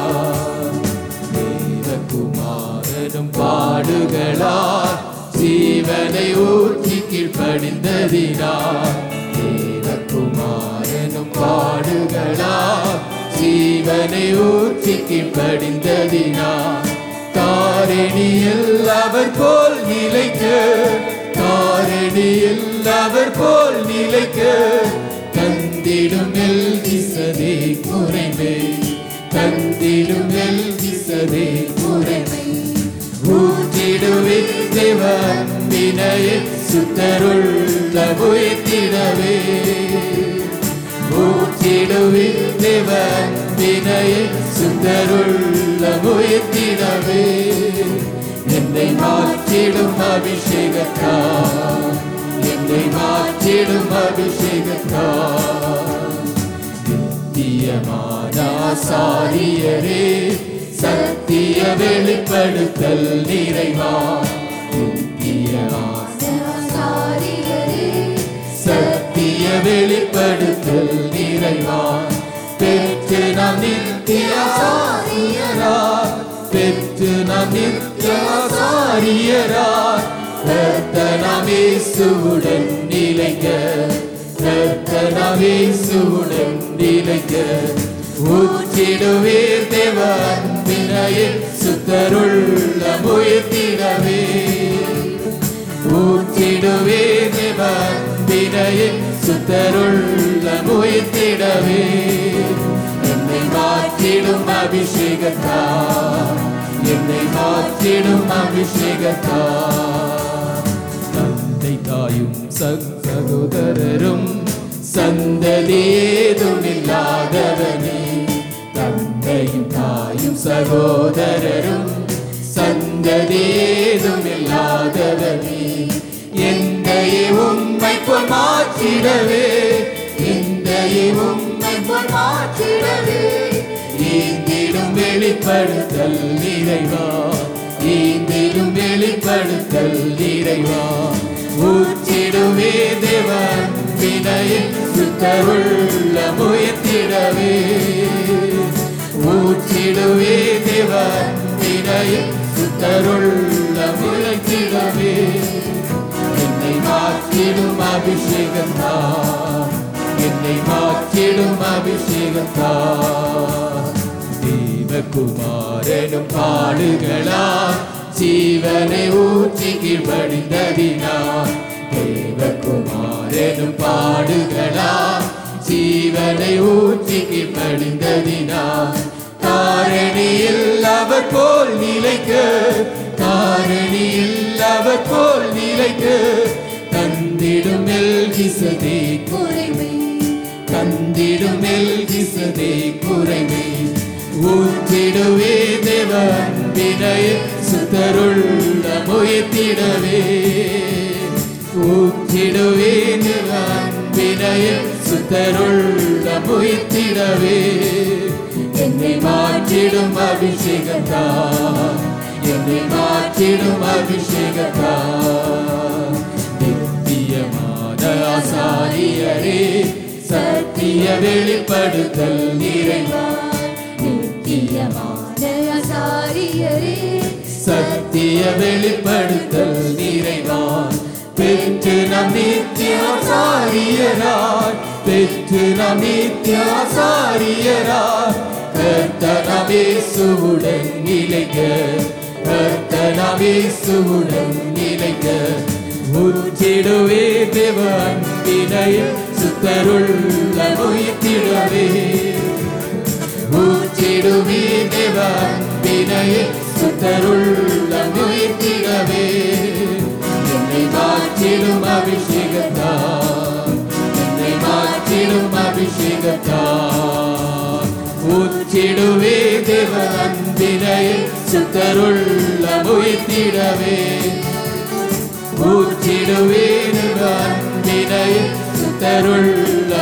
தேவகுமாரனும் பாடுகளார் ஜீவனை ஊற்றி கீழ்ப்படிந்ததினார் தேவகுமாரனும் பாடுகளார் ஜீவனை ஊற்றி கீழ்ப்படிந்ததினார் தாரணியில் அவர் போல் நிலைக்க தாரணியில் அவர் போல் நிலைக்க தந்திடும் எல் திசதே குறைவே தந்திடும் எல் திசதே குறைவே ஊற்றிடுவின் தேவன் வினையை சுத்தருள்ள உயிர்த்திடவே ஊற்றிடுவின் தேவன் வினையை சுத்தருள்ள உயிர்த்திடவே என்னை மாற்றிடும் அபிஷேகத்தா என்னை மாற்றிடும் அபிஷேகத்தா நித்தியமானாசாரியரே சத்திய வெளிப்படுத்தல் நிறைவா நித்தியமானாசாரியரே சத்திய வெளிப்படுத்தல் நிறைவா பெற்று நாம் நித்தியாசாரியரா பெற்று நாம் நித்தியாசாரியரா கர்த்தனாம் இயேசுவுடன் நிலைக்க கர்த்தனாம் இயேசுவுடன் நிலைக்க ஊற்றிடுவீர் தேவன் வினையில் சுத்தருள்ள முயற்சிடவே ஊற்றிடுவே தேவன் வினையில் சுத்தருள்ள முயற்சிடவே என்னை மாற்றிடும் அபிஷேகத்தா என்னை மாற்றிடும் அபிஷேகத்தா தந்தை தாயும் சகோதரரும் சந்ததியேதும் இல்லாதவனே தந்தையும் தாயும் சகோதரரும் சந்ததியேதும் இல்லாதவனே எந்தையை உம்மை போல் மாற்றிடவே எந்தையை உம்மை போல் மாற்றிடவே ஈந்திடும் வெளிப்படுத்தல் நிறைவா ஈந்திடும் வெளிப்படுத்தல் நிறைவா ஊற்றிடுவே தேவன் வினையில் சுத்தருள்ள முயற்சிடவே ஊற்றிடுவே தேவன் வினையில் சுத்தருள்ள முயற்சிடவே என்னை மாற்றிடும் அபிஷேகத்தா என்னை மாற்றிடும் அபிஷேகத்தா தேவகுமாரனும் பாடுகளா ஜீவனை ஊற்றி கீழ்படிந்ததினா தேவகுமாரனும் பாடுகளா ஜீவனை ஊற்றி கீழ்படிந்ததினா காரணியில் அவர் போல் நிலைக்க காரணியில் அவர் போல் நிலைக்க தந்திடும் எல்கிசதே குறைவே தந்திடும் எல்கிசதே குறைவே ஊற்றிடுவே தேவன் வினை சுத்தருள்ள முயத்திடவே ஊற்றிடுவே தேவன் வினை சுத்தருள்ள முயத்திடவே என்னை மாற்றிடும் அபிஷேகத்தா என்னை மாற்றிடும் அபிஷேகத்தா நித்தியமான ஆசாரியரே சத்திய வெளிப்படுத்தல் நிறைவா நித்தியமான ஆசாரியரே சத்திய வெளிப்படுத்தல் நிறைவான் பெற்று நம் நித்தியாசாரியராய் பெற்று நம் நித்தியாசாரியராய் கர்த்தனமேசுவுடன் நிலைக்க கர்த்தனமேசுவுடன் நிலைக்க உச்சிடுவே தேவன் வினை சுத்தருள்ள உயிர்த்திடவே ஊற்றிடுவே தேவன் வினையை சுத்தருள்ள உயிர்த்திடவே என்னை மாற்றிடும் அபிஷேகத்தா என்னை மாற்றிடும் அபிஷேகத்தா ஊற்றிடுவே தேவன் வினையை சுத்தருள்ள உயிர்த்திடவே ஊற்றிடுவே தேவன் வினையை சுத்தருள்ள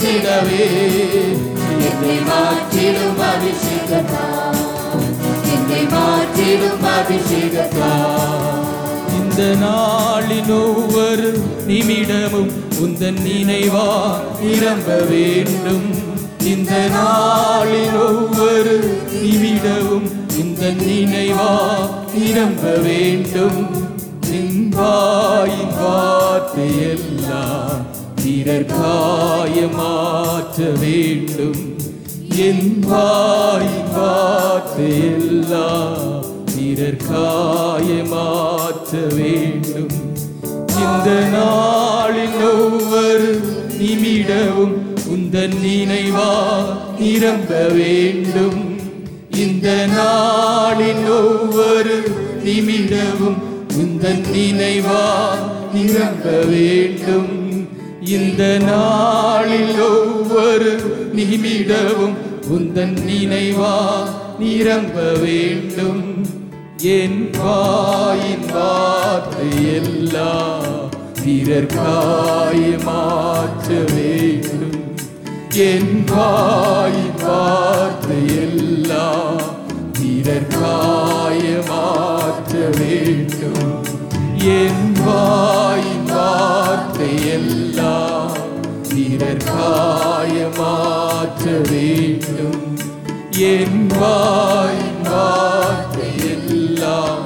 உயிர்த்திடவே என்னை மாற்றிடும் அபிஷேகத்தா என்னை என்னை மாற்றிடும் அபிஷேகத்தால் இந்த நாளின் ஒவ்வொரு நிமிடமும் உந்தன் நினைவா நிரம்ப வேண்டும் இந்த நாளின் ஒவ்வொரு நிமிடமும் இந்த நினைவா நிரம்ப வேண்டும் நின்பாயின் வார்த்தை எல்லாம் பிறர் காயமாற்ற வேண்டும் என் வாயின் வார்த்தை எல்லாம் பிறர் காயமாற்ற வேண்டும் இந்த நாளின் ஒவ்வொரு நிமிடமும் உந்தன் நினைவா நிரம்ப வேண்டும் இந்த நாளின் ஒவ்வொரு நிமிடமும் உந்தன் நினைவா நிரம்ப வேண்டும் இந்த நாளில் ஒவ்வொரு நிமிடமும் உந்தன் நினைவா நிரம்ப வேண்டும் என் வாயின் வார்த்தை எல்லாம் பிறர் காயமாற்ற வேண்டும் என் வாயின் வார்த்தை எல்லாம் பிறர் காயமாற்ற வேண்டும் என் வாயின் வார்த்தை எல்லாம் பிறர் காயமாற்ற வேண்டும் என் வாயின் வார்த்தை எல்லாம்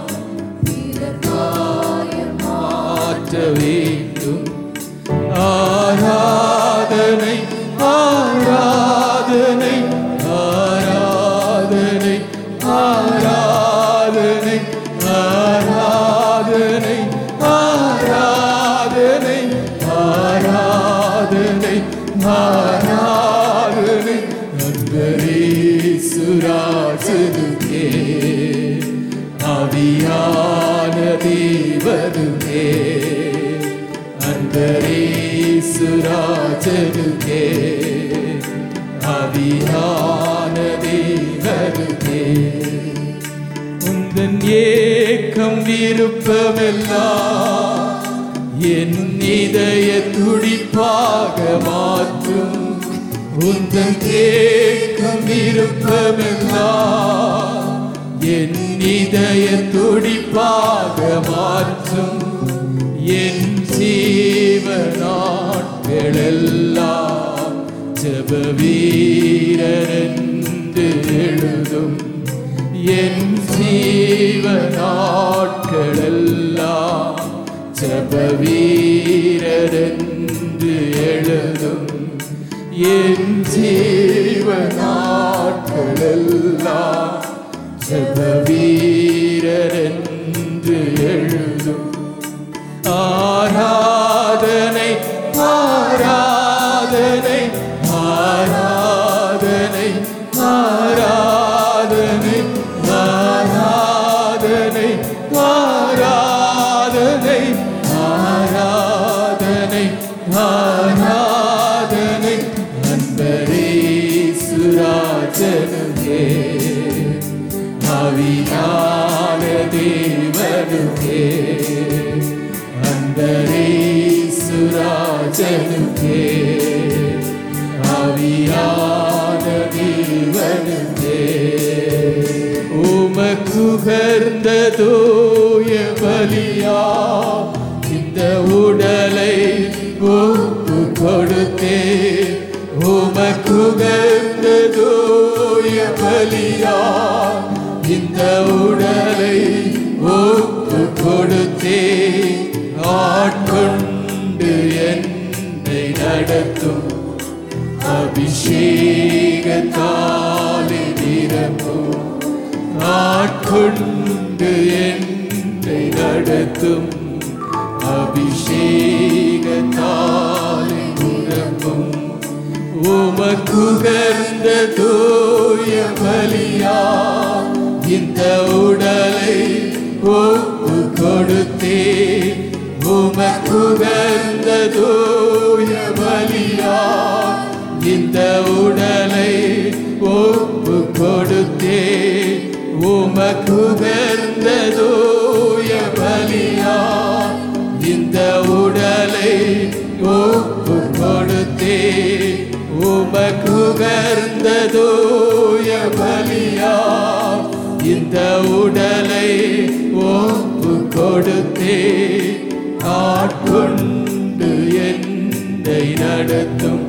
மாற்ற வேண்டும் ஆராதனை ஆராதனை ஆராதனை ஆராதனை ஆராதனை ஆராதனை ஆராதனை ஆராதனை அன்பரே சுராஜனுக்கே ஆவியான தேவனுக்கே அன்பரே சுராஜனுக்கே ஆவியான தேவனுக்கே உந்தன் ஏக்கம் விருப்பமெல்லாம் என் இதய துடிப்பாக மாற்றும் உந்தன் ஏக்கம் விருப்பமெல்லாம் என் இதய துடிப்பாக மாற்றும் என் ஜீவ நாட்களெல்லாம் ஜப வீரரென்று எழுதும் என் ஜீவ நாட்களெல்லாம் ஜப வீரரென்று எழுதும் என் ஜீவ நாட்களெல்லாம் ஜப வீரரென்று எழுதும் ஆராதனை ஆராதனை ஆராதனை ஆராதனை ஆராதனை ஆராதனை ஆராதனை ஆராதனை அன்பரே சுராஜனுக்கே ஆவியான தேவனுக்கே அன்பரே சுராஜனுக்கே ஆவியான தேவனுக்கே உமக்குகர்ந்த தூய பலியா இந்த உடலை ஒப்பு கொடுத்தே உமக்குகர்ந்த தூய பலியா இந்த உடலை ஒப்பு கொடுத்தே ஆட்கொண்டு என்னை நடத்தும் அபிஷேகத்தாலே நிரப்பும் ஆட்கொண்டு என்னை நடத்தும் அபிஷேகத்தாலே நிரப்பும் உமக்குகர்ந்த தூய பலியா இந்த உடலை ஒப்பு கொடுத்தே உமக்குகர்ந்த தூய பலியா இந்த உடலை ஒப்பு கொடுத்தே உமக்குகர்ந்த தூய பலியா இந்த உடலை ஒப்பு கொடுத்தே உமக்குகர்ந்த தூய பலியா இந்த இந்த உடலை ஒப்பு கொடுத்தே ஆட்கொண்டு என்னை நடத்தும்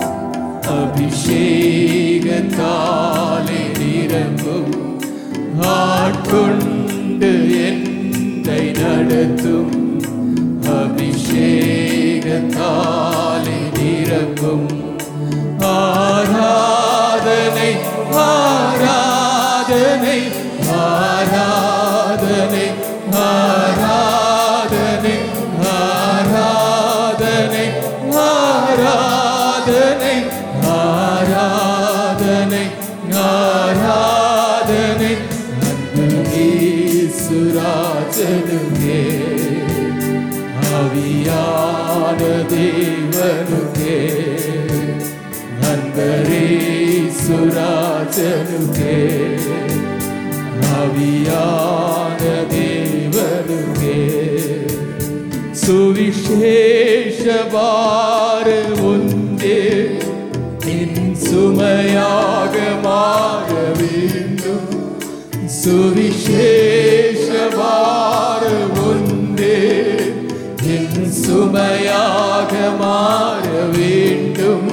அபிஷேகத்தாலே நிரம்பும் ஆட்கொண்டு என்னை நடத்தும் அபிஷேகத்தாலே நிரம்பும் ஆராதனை ஆராதனை ஆராதனை ஆராதனை ஆராதனை ஆராதனை ஆராதனை ஆராதனை சுராஜனுக்கே ஆவியான தேவனுக்கே நண்பரே சுராஜனுக்கே ஆவியான தேவனுக்கே சுவிசேஷவார ஒன்றே என் சுமையாக மாற வேண்டும் சுவிசேஷவார ஒன்றே என் சுமையாக மாற வேண்டும்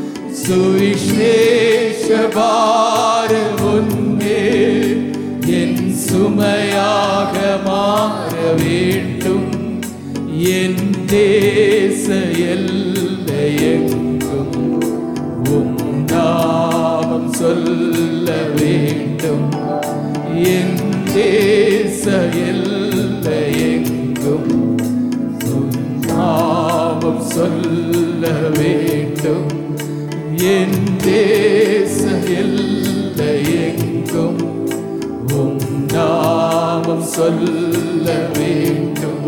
சுவிசேஷவார ஒன்றே என் சுமையாக மாற வேண்டும் என் தேச எல்லையெங்கும் உம் நாமம் சொல்ல வேண்டும் என் தேச எல்லையெங்கும் உம் நாமம் சொல்ல வேண்டும் என் தேச எல்லையெங்கும் உம் நாமம் சொல்ல வேண்டும்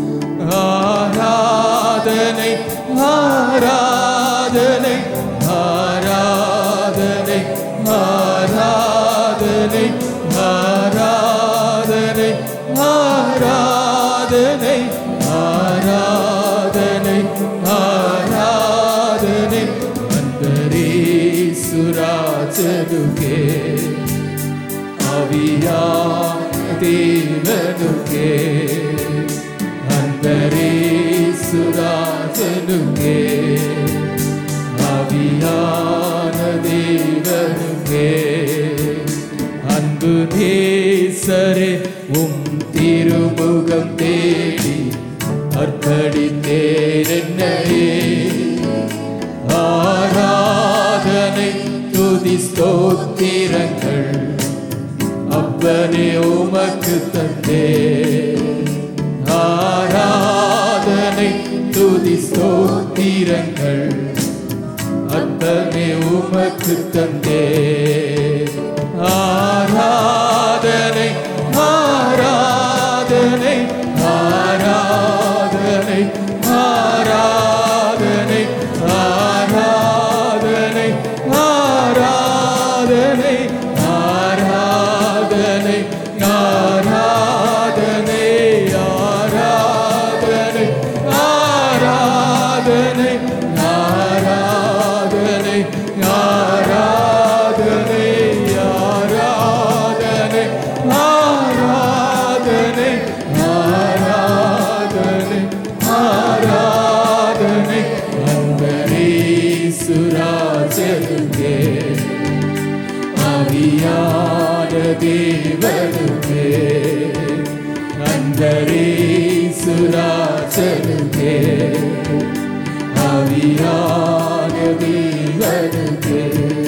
ஆராதனை ஆராதனை ஆராதனை ஆராதனை ஆராதனை ஆராதனை ஆராதனை ஆராதனை அந்தரே சுராஜனுக்கே அவியா தேவனுக்கே அந்தரே சுராஜனுக்கே அவியான தேவனுக்கே அன்பு நேசரே உம் திருமுகம் தேடி அர்ப்பணித்தேன் என்னையே ஆராதனை துதி ஸ்தோத்திரங்கள் அப்பனே உமக்கு தந்தே ஆராதனை துதி ஸ்தோத்திரங்கள் அப்பனே உமக்கு தந்தே ஆராதனை ஆராதனை ஆராதனை ஆராதனை ஆராதனை ஆராதனை ஆராதனை ஆராதனை ஆராதனை ஆராதனை ஆராதனை ஆராதனை ஆராதனை ஆராதனை ஆராதனை ஆராதனை அன்பரே சுராஜனுக்கே அவியான தேவனுக்கே அந்தரே சுராஜனுக்கே அவியான தேவனுக்கே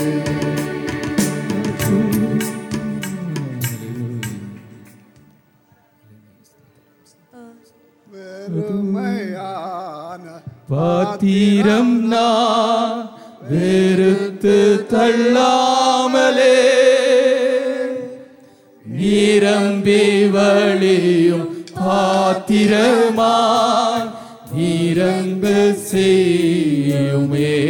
வெறுமையான பாத்திரம் நான் வெறுத்து தள்ளாமலே நிரம்பி வழியும் பாத்திரமாய் நிரம்ப செய்யுமே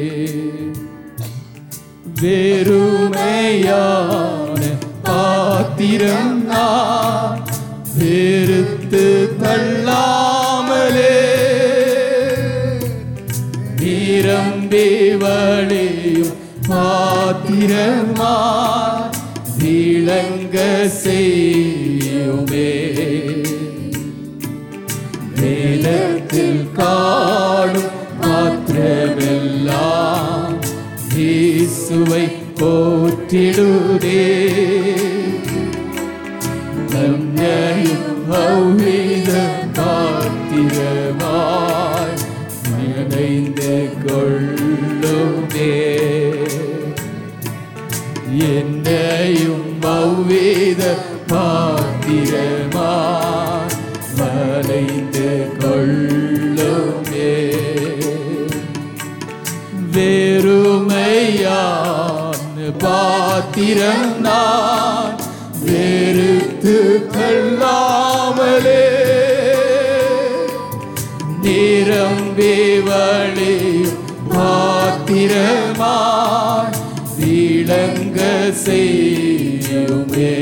வெறுமையான பாத்திரம் நான் வெறுத்து தள்ளாமலே நிரம்பி வழியும் பாத்திரமாய் விளங்க செய்யுமே வேதத்தில் காணும் மாத்திரமெல்லாம் இயேசுவை போற்றிடுதே நன்மையும் அவ்வித பாத்திரமாய் நினைந்து கொள்ளுமே என்னையும் அவ்வித பாத்திரமாய் வளைந்து கொள்ளுமே வேறுமையான் பாத்திரம் நான் வெறுத்து தள்ளாமலே நிரம்பி வழியும் பாத்திரமாய் விளங்க செய்யுமே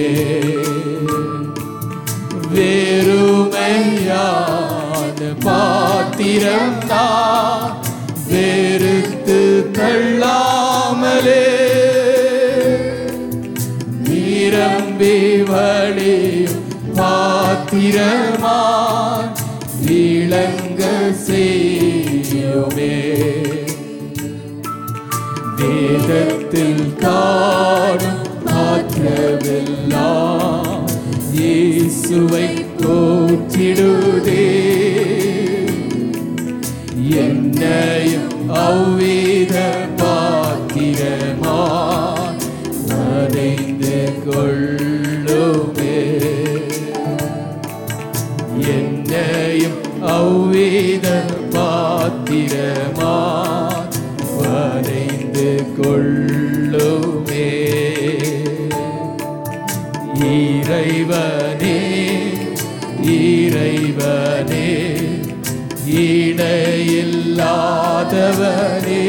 வேறுமையான பாத்திரம் தான் வெறுத்து தள்ளாமலே நிரம்பி வழியும் பாத்திரமாய் விளங்க செய்யுமே வேதத்தில் காணும் மாற்றமெல்லாம் இயேசுவை போற்றிடுதே என்னையும் அவ்வித பாத்திரமா வரைந்து கொள்ளுமே என்னையும் அவ்வித பாத்திரமா வரைந்து கொள்ளுமே இறைவனே இறைவனே இணையில்லாதவனே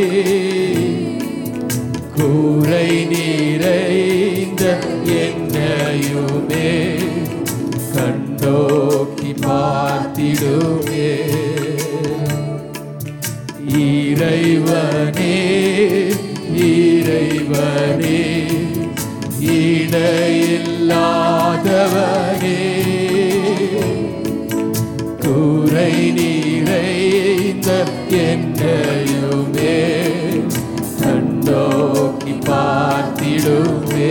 கூரை நிறைந்த என்னையுமே கண்டோக்கி பார்த்திடுமே இறைவனே இறைவனே இணையில்லாதவனே குறை நிறைந்த என்னையுமே கண்டோக்கி பார்த்திடுமே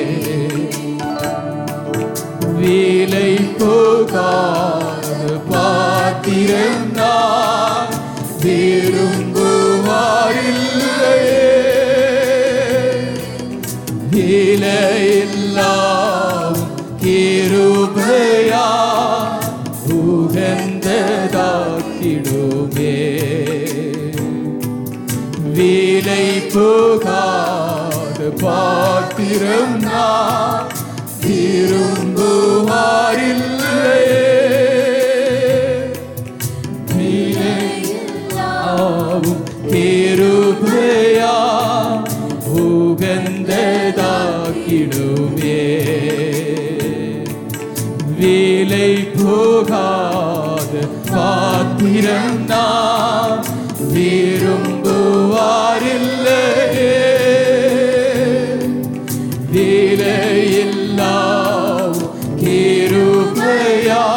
வீலை போகாத பாத்திரம் நான் விரும்புவாரில்லையே இலையில்லாம் கிருபையா உகந்ததாக்கிடுமே வீலை போகாத பாத்திரம் நான் திரும்புவாரில்லையே ஆவும் கிருபையா உகந்ததாக்கிடுமே வேலை போகாத பாத்திரம் நான் விரும்புவாரில்லையே வேலையில்லாம் கிருபையா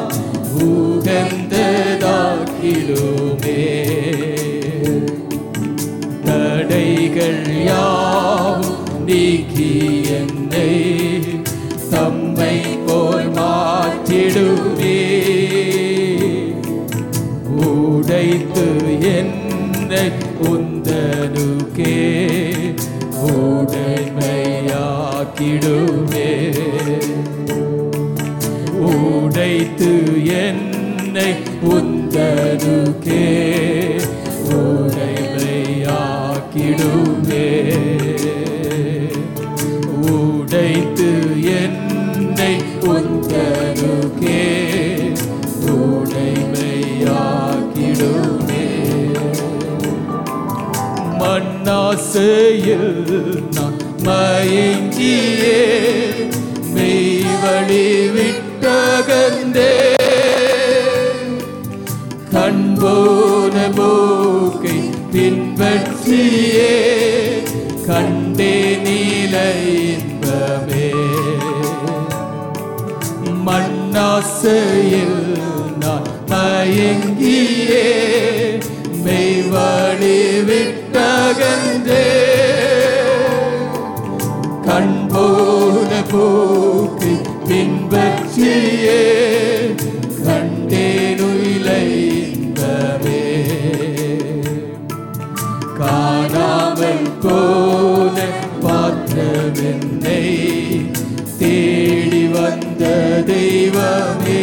உகந்ததாக்கிடுமே தடைகள் யாவும் நீக்கி என்னை தம்மை போல் மாற்றிடுவே உடைத்து என்னை உந்தனுக்கே உடைமையாக்கிடுவே உடைத்து என்னை உந்தனுக்கே உடைமையாக்கிடுவே உடைத்து என்னை உந்தனுக்கே உடைமையாக்கிடுவே மண்ணாசையில் நான் மயங்கியே மெய்வழி விட்டகந்தே கண்போன போக்கை பின்பற்றியே கண்டே நீல இன்பமே மண்ணாசையில் நான் மயங்கியே மெய்வழி விட்டகன்றே கண் போன போக்கு பின்பற்றியே கண்டேனுயிலை இன்பமே காணாமல் போன பாத்திரமென்னை தேடி வந்த தெய்வமே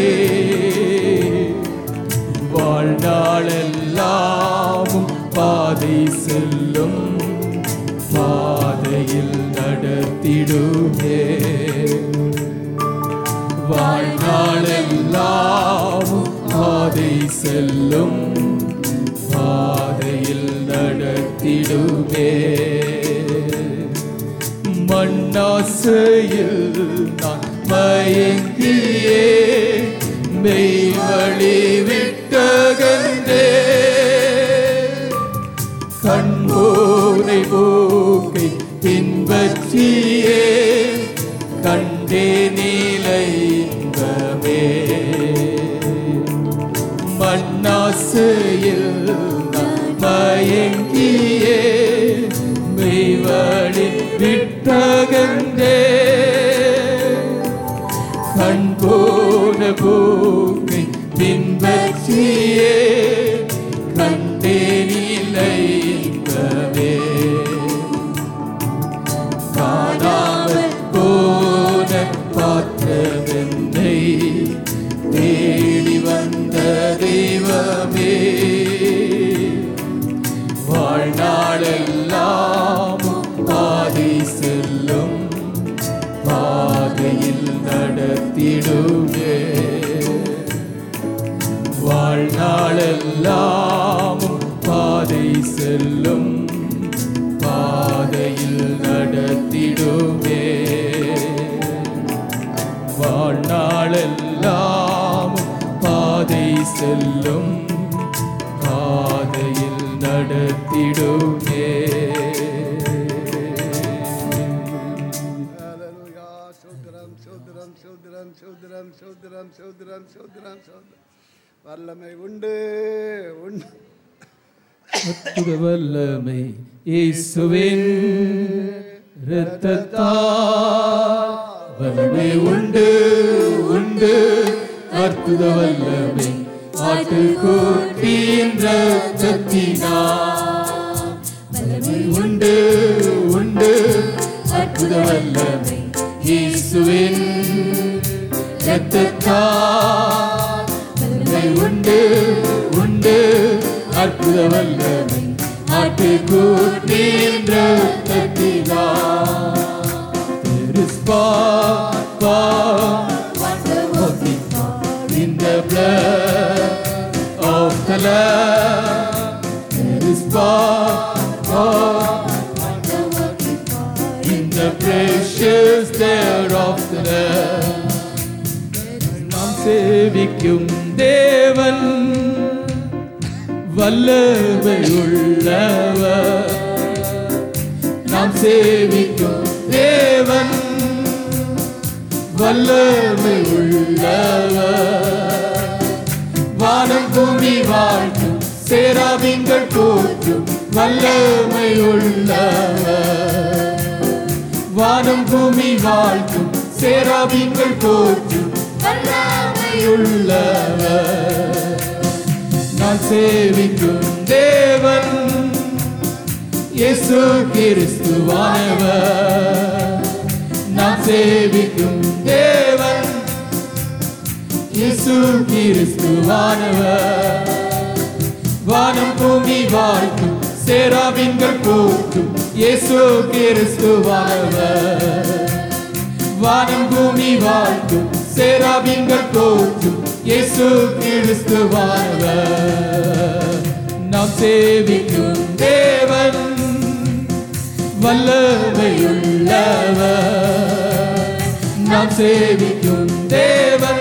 வாழ்நாளெல்லாமும் பாதை செல்லும் பாதையில் நடத்திடுமே வாழ்நாளெல்லாமும் பாதை செல்லும் பாதையில் நடத்திடுமே மண்ணாசையில் நான் மயங்கியே மெய்வழி விட்டகன்றே கண்போனை போக்கை பின்பற்றியே கண்டே நீலை இன்பமே மண்ணாசையில் நான் மயங்கியே மெய்வழி விட்டகன்றே கண் போன போக்கை பின்பற்றியே கண்டேனில்லை இன்பமே காணாமல் போன பாத்திரமென்னை தேடி வந்த தெய்வமே வாழ்நாளெல்லாமும் பாதை செல்லும் பாதையில் நடத்திடுவே வாழ்நாளெல்லாமும் பாதை செல்லும் பாதையில் நடத்திடுவே வாழ்நாளெல்லாமும் பாதை செல்லும் பாதையில் நடத்திடுவே ஹalleluya சோதரம் சோதரம் சோதரம் சோதரம் சோதரம் சோதரம் சோதரம் சோதரம் வல்லமை உண்டு உண்டு அற்புத வல்லமை இயேசுவின் இரத்தத்தால் வல்லமை உண்டு உண்டு அற்புத வல்லமை ஆட்டுக்குட்டியின் இரத்தத்தினால் வல்லமை உண்டு உண்டு அற்புத வல்லமை இயேசுவின் இரத்தத்தால் வல்லமை உண்டு உண்டு அற்புத வல்லமை ஆட்டுக்குட்டியின் இரத்தத்தினால் There is power, power, working power in the blood of the Lamb. There is power, power in the precious blood of the Lamb. நாம் சேவிக்கும் தேவன் வல்லமை உள்ளவர் நாம் சேவிக்கும் தேவன் வல்லமை உள்ளவர் வானம் பூமி வாழ்த்தும் சேராவிங்கள் போற்றும் வல்லமை உள்ளவர் வானம் பூமி வாழ்த்தும் சேராவிங்கள் போற்றும் உள்ளவர் நான் சேவிக்கும் தேவன் இயேசு கிறிஸ்துவானவர் நான் சேவிக்கும் தேவன் இயேசு கிறிஸ்துவானவர் வானம் பூமி வாழ்த்தும் சேராவின்கள் போற்றும் இயேசு கிறிஸ்துவானவர் வானம் பூமி வாழ்த்தும் சேராவின்கள் போற்றும் இயேசு கிறிஸ்துவானவர் நாம் சேவிக்கும் தேவன் வல்லமையுள்ளவர் நாம் சேவிக்கும் தேவன்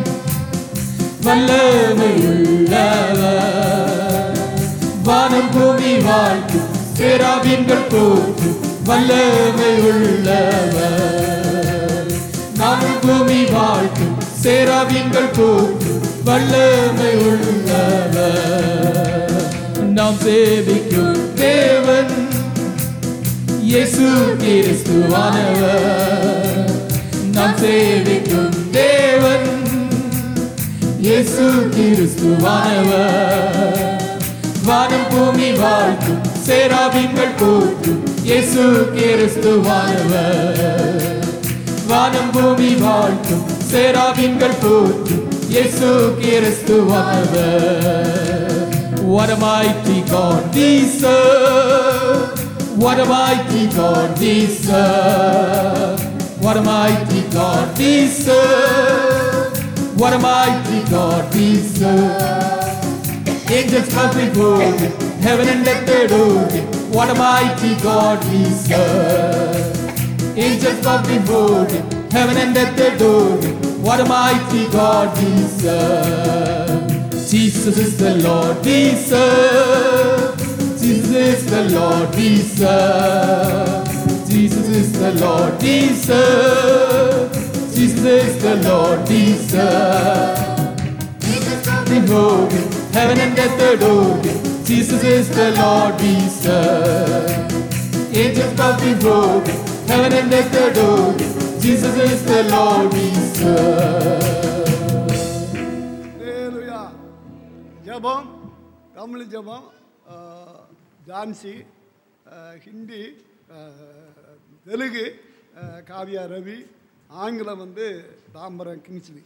வல்லமையுள்ளவர் வானம் பூமி வாழ்த்தும் சேராவின்கள் போற்றும் வல்லமையுள்ளவர் நானும் பூமி வாழ்த்தும் சேராவின்கள் போற்று வல்லமை உள்ளவர் நாம் சேவிக்கும் தேவன் இயேசு கிறிஸ்துவானவர் நாம் சேவிக்கும் தேவன் இயேசு கிறிஸ்துவானவர் வானம் பூமி வாழ்த்தும் சேராவின்கள் போற்றும் இயேசு கிறிஸ்துவானவர் வானம் பூமி வாழ்த்தும் சேராவின்கள் போற்றும் இயேசு கிறிஸ்துவானவர் What a mighty God we serve. What a mighty God we serve. What a mighty God we serve. What a mighty God we serve. Angels come before him, heaven and earth adore him. What a mighty God we serve. Angels come before him, heaven and earth adore him. What a mighty God we serve. Jesus is the Lord we serve. Jesus is the Lord we serve. Jesus is the Lord we serve. Jesus is the Lord we serve. Before him, heaven and earth adore him. Jesus is the Lord we serve. Angels bow before him, heaven and earth adore him. Jesus is the Lord we serve. ஹalleluya. ஜெபம் தமிழ் ஜெபம் ஆ, ஜான்சி ஆ, ஹிந்தி ஆ, தெலுங்கு ஆ, காவியா ரவி ஆங்கிலம் வந்து தாம்பரம் கிங்ஸ்லி